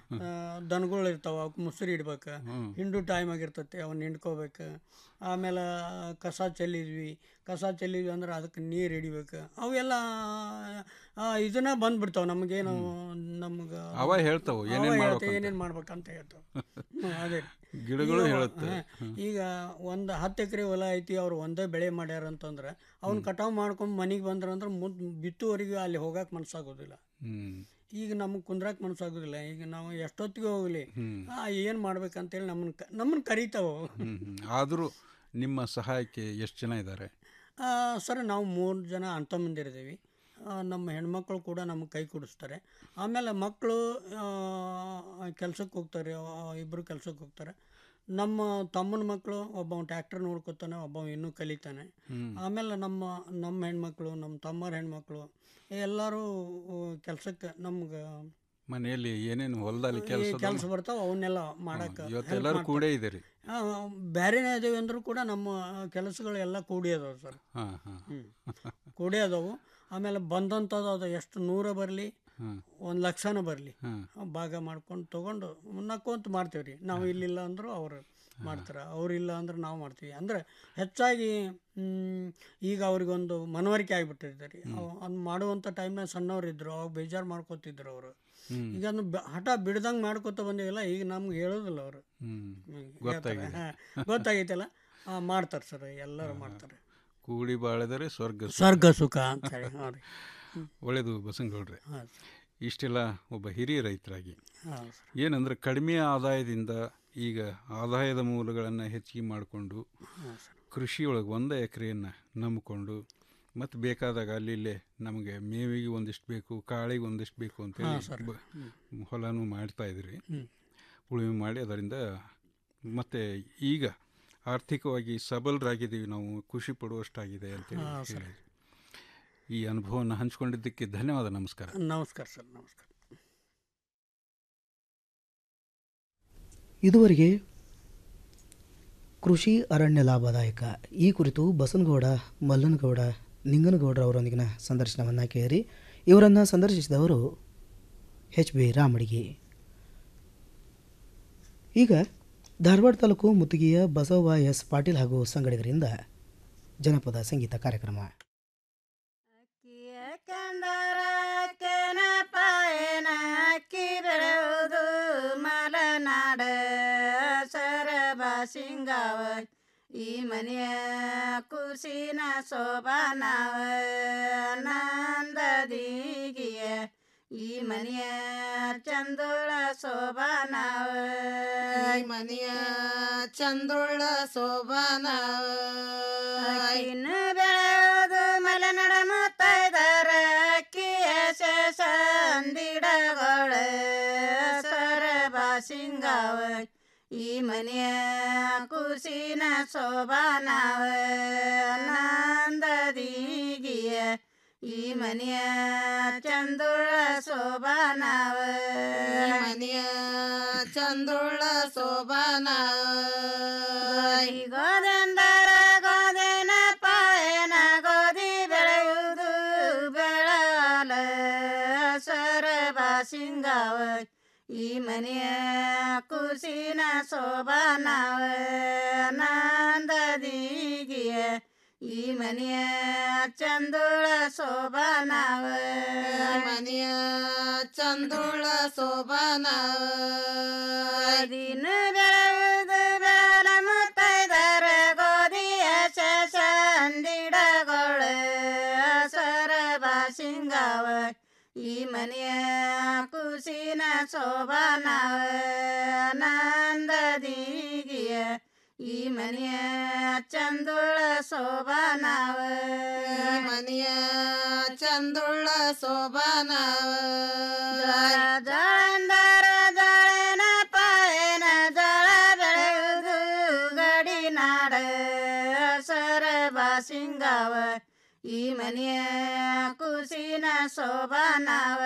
ದನಗಳು ಇರ್ತಾವೆ ಅವಕ್ಕೆ ಮುಸುರಿ ಇಡ್ಬೇಕು ಹ್ಮ್. ಹಿಂಡು ಟೈಮ್ ಆಗಿರ್ತೈತಿ ಅವನ್ನ ಹಿಂಡ್ಕೋಬೇಕು ಆಮೇಲೆ ಕಸ ಚೆಲ್ಲಿದ್ವಿ ಕಸ ಚೆಲ್ಲಿದ್ವಿ ಅಂದ್ರೆ ಅದಕ್ಕೆ ನೀರು ಹಿಡಿಬೇಕು ಅವೆಲ್ಲ ಆ, ಇದನ್ನ ಬಂದ್ಬಿಡ್ತಾವೆ ನಮಗೇನು ನಮ್ಗೆ ಅವ ಹೇಳ್ತಾವು, ಏನೇನ್ ಮಾಡ್ಬೇಕು ಅಂತ. ಏನೇನು ಮಾಡ್ಬೇಕಂತ ಹೇಳ್ತಾವೆ ಹ್ಮ್, ಅದೇ ಗಿಡಗಳು ಈಗ, ಹೇಳುತ್ತೆ. ಹಾ, ಈಗ ಒಂದು ಹತ್ತು ಎಕರೆ ಹೊಲ ಐತಿ ಅವ್ರು ಒಂದೇ ಬೆಳೆ ಮಾಡ್ಯಾರ ಅಂತಂದ್ರೆ ಅವ್ನ ಕಟಾವು ಮಾಡ್ಕೊಂಡು ಮನೆಗೆ ಬಂದ್ರಂದ್ರೆ ಮುಂದೆ ಬಿತ್ತುವರೆಗೆ ಅಲ್ಲಿ ಹೋಗಕ್ಕೆ ಮನಸ್ಸಾಗೋದಿಲ್ಲ ಹ್ಮ್ ಈಗ ನಮಗೆ ಕುಂದ್ರಕ್ಕೆ ಮನಸ್ಸಾಗೋದಿಲ್ಲ ಈಗ ನಾವು ಎಷ್ಟೊತ್ತಿಗೆ ಹೋಗಲಿ ಹ್ಮ್. ಏನು ಮಾಡ್ಬೇಕಂತೇಳಿ ನಮ್ಮನ್ನ ಕ ನಮ್ಮನ್ನ ಕರೀತಾವೆ ಅವು. ಹ್ಮ್ ಹ್ಮ್. ಆದರೂ ನಿಮ್ಮ ಸಹಾಯಕ್ಕೆ ಎಷ್ಟು ಜನ ಇದ್ದಾರೆ ಆ, ಸರ್ ನಾವು ಮೂರು ಜನ ಅಣ್ಣ ಮಂದಿರಿದ್ದೀವಿ ನಮ್ಮ ಹೆಣ್ಮಕ್ಳು ಕೂಡ ನಮಗೆ ಕೈ ಕೊಡಿಸ್ತಾರೆ ಆಮೇಲೆ ಮಕ್ಕಳು ಕೆಲ್ಸಕ್ಕೆ ಹೋಗ್ತಾರೆ ಇಬ್ಬರು ಕೆಲ್ಸಕ್ಕೆ ಹೋಗ್ತಾರೆ ನಮ್ಮ ತಮ್ಮನ ಮಕ್ಕಳು ಒಬ್ಬ ಟ್ಯಾಕ್ಟರ್ ನೋಡ್ಕೊತಾನೆ ಒಬ್ಬ ಇನ್ನೂ ಕಲಿತಾನೆ ಹ್ಮ್. ಆಮೇಲೆ ನಮ್ಮ ನಮ್ಮ ಹೆಣ್ಮಕ್ಳು ನಮ್ಮ ತಮ್ಮರ ಹೆಣ್ಮಕ್ಳು ಎಲ್ಲರೂ ಕೆಲಸಕ್ಕೆ ನಮ್ಗೆ ಮನೆಯಲ್ಲಿ ಏನೇನು ಹೊಲದಲ್ಲಿ ಕೆಲಸ ಕೆಲಸ ಬರ್ತಾವೆ ಅವನ್ನೆಲ್ಲ ಮಾಡಕ್ಕೆ ಇವತ್ತೆಲ್ಲರೂ ಕೂಡೇ ಇದ್ದೀರಿ ಬೇರೆನೇ ಅದೇವಿ ಅಂದರೂ ಕೂಡ ನಮ್ಮ ಕೆಲಸಗಳು ಎಲ್ಲ ಕೂಡಿ ಅದಾವೆ ಸರ್ ಹಾಂ ಹಾಂ ಕೂಡಿ ಅದಾವು ಆಮೇಲೆ ಬಂದಂಥದ್ದು ಅದು ಎಷ್ಟು ನೂರ ಬರಲಿ ಹಾಂ ಒಂದು ಲಕ್ಷನ ಬರಲಿ ಹಾಂ ಭಾಗ ಮಾಡ್ಕೊಂಡು ತೊಗೊಂಡು ನಕ್ಕೊಂತ ಮಾಡ್ತೀವಿ ರೀ ನಾವು ಇಲ್ಲಿಲ್ಲ ಅಂದರೂ ಅವರು ಮಾಡ್ತಾರೆ ಅವ್ರು ಇಲ್ಲ ಅಂದ್ರೆ ನಾವು ಮಾಡ್ತೀವಿ ಅಂದರೆ ಹೆಚ್ಚಾಗಿ ಮ್, ಈಗ ಅವ್ರಿಗೊಂದು ಮನವರಿಕೆ ಆಗಿಬಿಟ್ಟಿದೆ ರೀ ಅವ್ನು ಮಾಡುವಂಥ ಟೈಮ್ನಾಗ ಸಣ್ಣವ್ರು ಇದ್ದರು ಅವಾಗ ಬೇಜಾರು ಮಾಡ್ಕೊತಿದ್ರು ಅವರು ಹ್ಮ್. ಈಗ ಅದನ್ನು ಬ- ಹಠ ಬಿಡ್ದಂಗೆ ಮಾಡ್ಕೊತ ಬಂದಿವಲ್ಲ ಈಗ ನಮ್ಗೆ ಹೇಳೋದಿಲ್ಲ ಅವರು ಹ್ಮ್ ಗೊತ್ತಾಗಿದೆ ಗೊತ್ತಾಗೈತಲ್ಲ ಆ, ಮಾಡ್ತಾರೆ ಸರ್ ಎಲ್ಲರೂ ಮಾಡ್ತಾರೆ ಕೂಡಿ ಬಾಳಿದರೆ ಸ್ವರ್ಗ ಸುಖ. ಸ್ವರ್ಗ ಸುಖ ಅಂತ ಹೇಳಿ ಹಾಂ ರೀ ಒಳ್ಳೆಯದು ಬಸಂಗೌಡ್ರೆ ಹಾಂ ಇಷ್ಟೆಲ್ಲ ಒಬ್ಬ ಹಿರಿಯ ರೈತರಾಗಿ ಹಾಂ ಏನಂದ್ರೆ ಕಡಿಮೆ ಆದಾಯದಿಂದ ಈಗ ಆದಾಯದ ಮೂಲಗಳನ್ನು ಹೆಚ್ಚಿಗೆ ಮಾಡಿಕೊಂಡು ಕೃಷಿಯೊಳಗೆ ಒಂದು ಎಕರೆಯನ್ನು ನಂಬಿಕೊಂಡು ಮತ್ತು ಬೇಕಾದಾಗ ಅಲ್ಲಿ ಇಲ್ಲೇ ನಮಗೆ ಮೇವಿಗೆ ಒಂದಿಷ್ಟು ಬೇಕು ಕಾಳಿಗೆ ಒಂದಿಷ್ಟು ಬೇಕು ಹಾಂ, ಅಂತೇಳಿ ಸರ್. ಬ- ಹೊಲನೂ ಮಾಡ್ತಾ ಇದ್ರಿ ಹ್ಮ್. ಉಳುಮೆ ಮಾಡಿ ಅದರಿಂದ ಮತ್ತು ಈಗ ಆರ್ಥಿಕವಾಗಿ ಸಬಲರಾಗಿದ್ದೀವಿ ನಾವು ಖುಷಿ ಪಡುವಷ್ಟಾಗಿದೆ ಅಂತೇಳಿ ಹಾಂ, ಸರ್. ಹೇಳಿದ್ರಿ. ಈ ಅನುಭವವನ್ನು ಹಂಚ್ಕೊಂಡಿದ್ದಕ್ಕೆ ಧನ್ಯವಾದ ನಮಸ್ಕಾರ ನಮಸ್ಕಾರ ಸರ್ ನಮಸ್ಕಾರ ಇದುವರೆಗೆ ಕೃಷಿ ಅರಣ್ಯ ಲಾಭದಾಯಕ ಈ ಕುರಿತು ಬಸನಗೌಡ ಮಲ್ಲನಗೌಡ ನಿಂಗನಗೌಡ ಅವರೊಂದಿಗಿನ ಸಂದರ್ಶನವನ್ನು ಕೇಳಿ ಇವರನ್ನು ಸಂದರ್ಶಿಸಿದವರು ಎಚ್ ಬಿ ರಾಮಡಿಗೆ ಈಗ ಧಾರವಾಡ ತಾಲೂಕು ಮುತ್ತಿಗೆಯ ಬಸವ ಎಸ್ ಪಾಟೀಲ್ ಹಾಗೂ ಸಂಗಡಿಗರಿಂದ ಜನಪದ ಸಂಗೀತ ಕಾರ್ಯಕ್ರಮ ಕಂದರಕ್ಕನ ಪಾಯನ ಅಕ್ಕಿ ಬೆಳೆಯುವುದು ಮಲೆನಾಡ ಸರಬ ಸಿಂಗಾವ ಈ ಮನೆಯ ಕುಸಿನ ಶೋಭಾನಾವ ನಂದದೀಗಿಯ ಈ ಮನೆಯ ಚಂದುಳ ಶೋಭಾನಾವ ಈ ಮನೆಯ ಚಂದುಳ ಶೋಭಾನಾವ ಇನ್ನು ಬೆಳೆಯುವುದು ಮಲೆನಾಡ ಮುತ್ತೈದರ ಅಕ್ಕಿಯ ಸಂದಿಡಗಳ ಸರಬ ಸಿಂಗಾವ ಈ ಮನೆಯ ಕುಸಿನ ಶೋಭಾನಾವ ನಂದದೀಗಿಯ ಈ ಮನೆಯ ಚಂದುಳ ಶೋಭಾನಾವ ಮನೆಯ ಚಂದುಳ ಶೋಭಾನಾವ ಗೋದಂದರ ಗೋದೇನ ಪಾಯನ ಗೋಧಿ ಬೆಳೆಯುವುದು ಬೆಳಲ ಸರಬ ಸಿಂಗಾವ ಈ ಮನೆಯ ಕುಸಿನ ಶೋಭಾನಾವ ನಂದದೀಗಿಯ ಈ ಮನೆಯ ಚಂದುಳ ಶೋಭಾನಾವ ಮನೆಯ ಚಂದುಳ ಶೋಭಾನಾವ ದಿನ ಬೆಳೆಯುವುದು ಬೆಳ ಮುತ್ತೈದರ ಗೋಧಿಯ ಸಂದಿಡಗಳ ಸರಬ ಸಿಂಗಾವ ಈ ಮನೆಯ ಕುಸಿನ ಶೋಭಾನಾವ ನಂದದೀಗಿಯ ಈ ಮನೆಯ ಚಂದುಳ ಶೋಭಾನಾವ ಮನೆಯ ಚಂದುಳ ಶೋಭಾನಾವ ಜಳಂದರ ಜಳನ ಪಾಯನ ಜಳ ಬೆಳೆಯುವುದು ಗಡಿನಾಡ ಸರಬ ಸಿಂಗಾವ ಈ ಮನೆಯ ಕುಸಿನ ಶೋಭಾನಾವ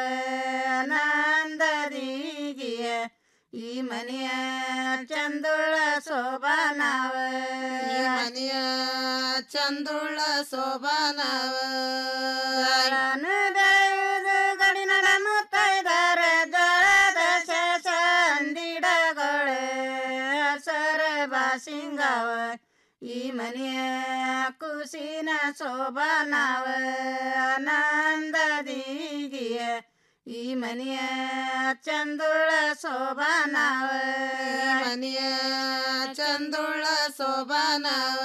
ನಂದದೀಗಿಯ ಈ ಮನೆಯ ಚಂದುಳ ಶೋಭಾನಾವ ಈ ಮನೆಯ ಚಂದುಳ್ಳ ಸೋಬಾನವ ಬೆಳೆಯುವುದು ಗಡಿನಡ ಮುತ್ತೈದರ ಜಳದ ಚಂದಿಡಗೊಳೆ ಸರ ಬಾಸಿಂಗವ ಈ ಮನೆಯ ಕುಸಿನ ಶೋಭಾನವ ಆನಂದದೀಗಿಯ ಈ ಮನೆಯ ಚಂದುಳ ಶೋಭಾನವ ಮನೆಯ ಚಂದುಳ ಶೋಭಾನವ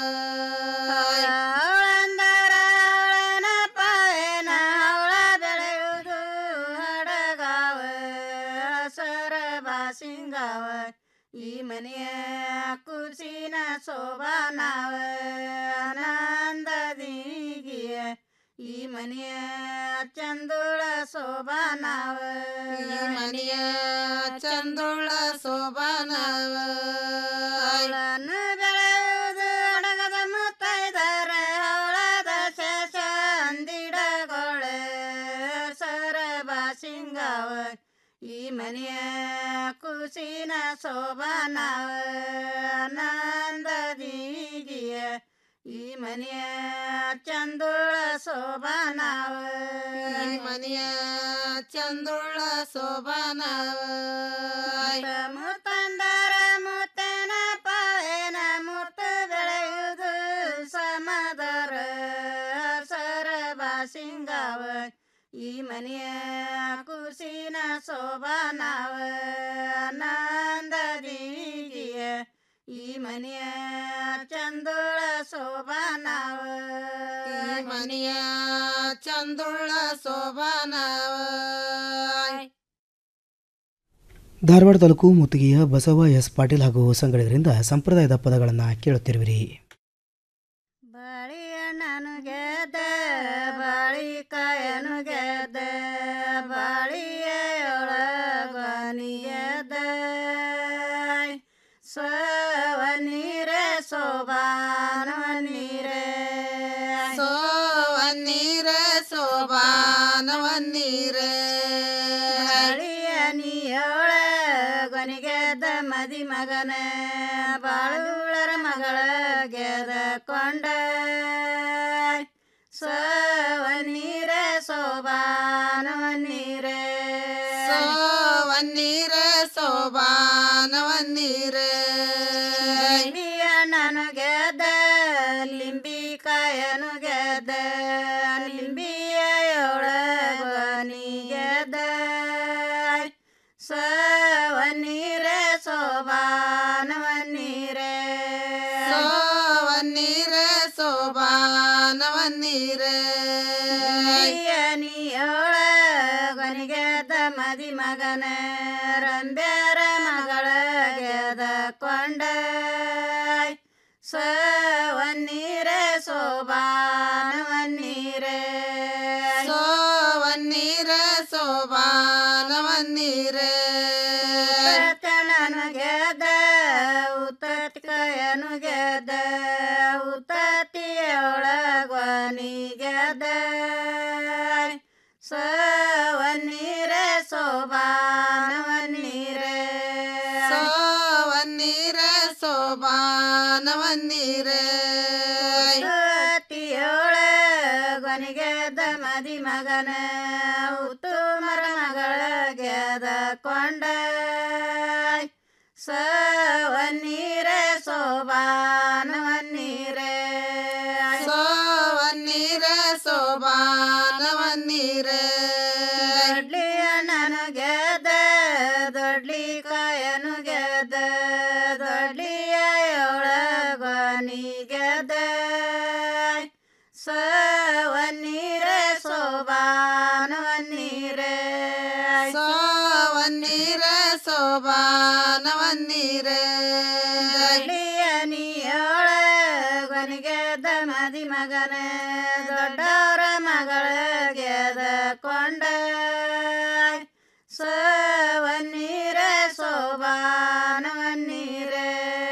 ಅವಳಂದರ ಅವಳನ ಪಾಯನ ಅವಳ ಬೆಳೆಯುವುದು ಹಡಗಾವ ಸರ ಬಾಸಿಂಗಾವ ಈ ಮನೆಯ ಕುಸಿನ ಶೋಭಾನವ ಆನಂದದೀಗಿಯ ಈ ಮನೆಯ ಚಂದುಳ ಶೋಭಾನವ ಈ ಮನೆಯ ಚಂದುಳ ಶೋಭಾನವ ಅವಳನ್ನು ಬೆಳೆಯುವುದು ಅಡಗದ ಮುತ್ತೈದರ ಅವಳದ ಶೇಷ ಅಂದಿಡಗೊಳೆ ಸರ ಬಾಸಿಂಗವ ಈ ಮನೆಯ ಕುಸಿನ ಶೋಭಾನವ ಆನಂದದೀಗಿಯ ಈ ಮನೆಯ ಚಂದುಳ ಶೋಭಾನವ ಈ ಮನೆಯ ಚಂದುಳ ಶೋಭಾನವ ಮುತ್ತಂದರ ಮುತ್ತನ ಪಾಯನ ಮುತ್ತು ಬೆಳೆಯುವುದು ಸಮದರ ಸರ ಬಾಸಿಂಗವ ಈ ಮನೆಯ ಕುಸಿನ ಶೋಭಾನವ ಆನಂದದೀಗಿಯ ಈ ಮನೆಯ ಚಂದುಳ ಶೋಭಾನವ ಈ ಮನೆಯ ಚಂದುಳ ಶೋಭಾನವ ಧಾರವಾಡ ತಾಲೂಕು ಮುತ್ತಿಗೆಯ ಬಸವ ಎಸ್ ಪಾಟೀಲ್ ಹಾಗೂ ಸಂಗಡಿಗರಿಂದ ಸಂಪ್ರದಾಯದ ಪದಗಳನ್ನು ಕೇಳುತ್ತಿರುವಿರಿ ಬಾಳಿಯಣ್ಣನು ಗೆದ್ದ ಬಾಳಿಕಾಯನು ಗೆದ್ದ ಬಾಳಿಯೊಳಗನಿಯದ ಸವ ನೀರೆ ಸೋಬಾನ ನೀರೆ ಸೋವ ನೀರೆ ಸೋಬಾನವ ನೀರೆ ಬಾಳಿಯ ನೀಯೊಳ ಗೊನಿಗೆದ್ದ ಮದಿ ಮಗನ ಬಾಳುಳರ ಮಗಳ ಗೆದ ಕೊಂಡ ಸವ ನೀರೆ ಸೋಬಾನವ ನೀರೆ ಸೋವನ್ನೀರೆ ಸೋಬಾನವನ್ನೀರೆ ಲಿಂಬಿಯಣ್ಣನು ಗೆದ್ದ ಲಿಂಬಿಕಾಯನು ಗೆದ್ದ ಲಿಂಬಿಯೊಳಗನಿ ಗೆದ್ದ ಸವನ್ನೀರೆ ಸೋಬಾನವನ್ನೀರೆ ಸೋವನ್ನೀರೆ ಸೋಬಾನವನ್ನೀರೆ ನೀಯೊಳಗನಿಗೆದ್ದ ಮದಿ ಮಗನ ರಂಬ್ಯಾರ ಮಗಳ ಗೆದ ಕೊಂಡ ಸವನ್ನೀರೆ ಸೋಬಾನವನ್ನೀರೆ ಸೋವನ್ನೀರೆ ಸೋಬಾನವನ್ನೀರೆ ಕಣನು ಗೆದ ಉತ್ತತ್ಕಯನು ಗೆದ ಉತ್ತತಿಯೊಳಗನಿ ಗೆದ ಸವನ್ನೀರೆ ಸೋಬಾನವನ್ನೀರೆ ಸೋವನ್ನೀರೆ ಸೋಬಾನವನ್ನೀರೆ ತಿಯೊಳಗನಿಗೆದ ಮದಿ ಮಗನ ಉತ್ತುಮರ ಮಗಳ ಗೆದ ಕೊಂಡ ಸವನ್ನೀರೆ ಸೋಬಾನವನ್ನೀರೆ ಸೋವನ್ನೀರೆ ಸೋಬಾನವನ್ನೀರೆ ದೊಡ್ಲಿ ಅಣ್ಣನು ಗೆದ್ದ ದೊಡ್ಲಿ ಕಾಯನು ಗೆದ್ದ ದೊಡ್ಲಿಯ ಒಳಗನಿ ಗೆದ್ದ ಸವನ್ನೀರೆ ಸೋಬಾನವನ್ನೀರೆ ಸೋವನ್ನೀರೆ ಸೋಬಾನವನ್ನೀರೆ ನೀಯೊಳಗನಿಗೆದ್ದ ಮದಿ ಮಗನ ದೊಡ್ಡವರ ಮಗಳ ಗೆದ ಕೊಂಡ ಸವನ್ನೀರೆ ಸೋಬಾನವನ್ನೀರೆ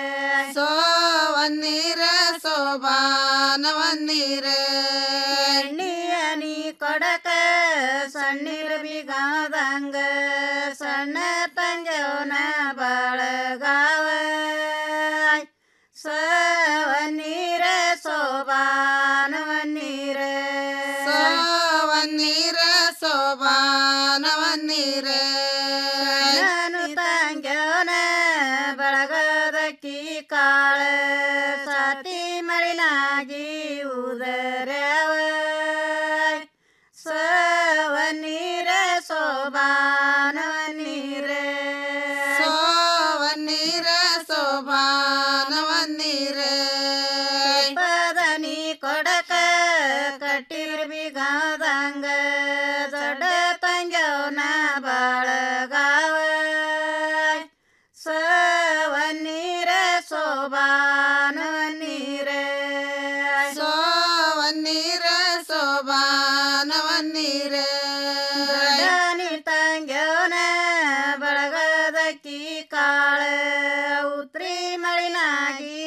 ಸೋವನ್ನೀರೆ ಸೋಬಾನವನ್ನೀರೆ ಎಣ್ಣಿಯ ನೀ ಕೊಡಕ ಸಣ್ಣಿರ ಬಿಗಾದಂಗ ಸಣ್ಣ ತಂಗವನ ಬಾಳಗಾವ ಸವನ್ನೀರ ಸಾತಿ ಮಳಿನಾಗಿ ಉದರವ ಸವನೀರ ಸೋಬಾನವನೀರ ಸೋವನ್ನೀರ ಸೋಬಾನವನ್ನೀರ ಪದನಿ ಕೊಡಕ ಕಟ್ಟಿರ್ಬಿಗಾದಂಗ ದೊಡ್ಡ ತಂಜವನ ಬಾಳಗಾವ ಸವನ್ನೀರ ಸೋಬಾನವನ್ನೀರ ಸೋವನ್ನೀರ ಸೋಬಾನವನ್ನೀರ ದೊಡ್ಡನಿ ತಂಜವನ ಬಳಗದಕ್ಕಿ ಕಾಳ ಉತ್ರಿ ಮಳಿನಾಗಿ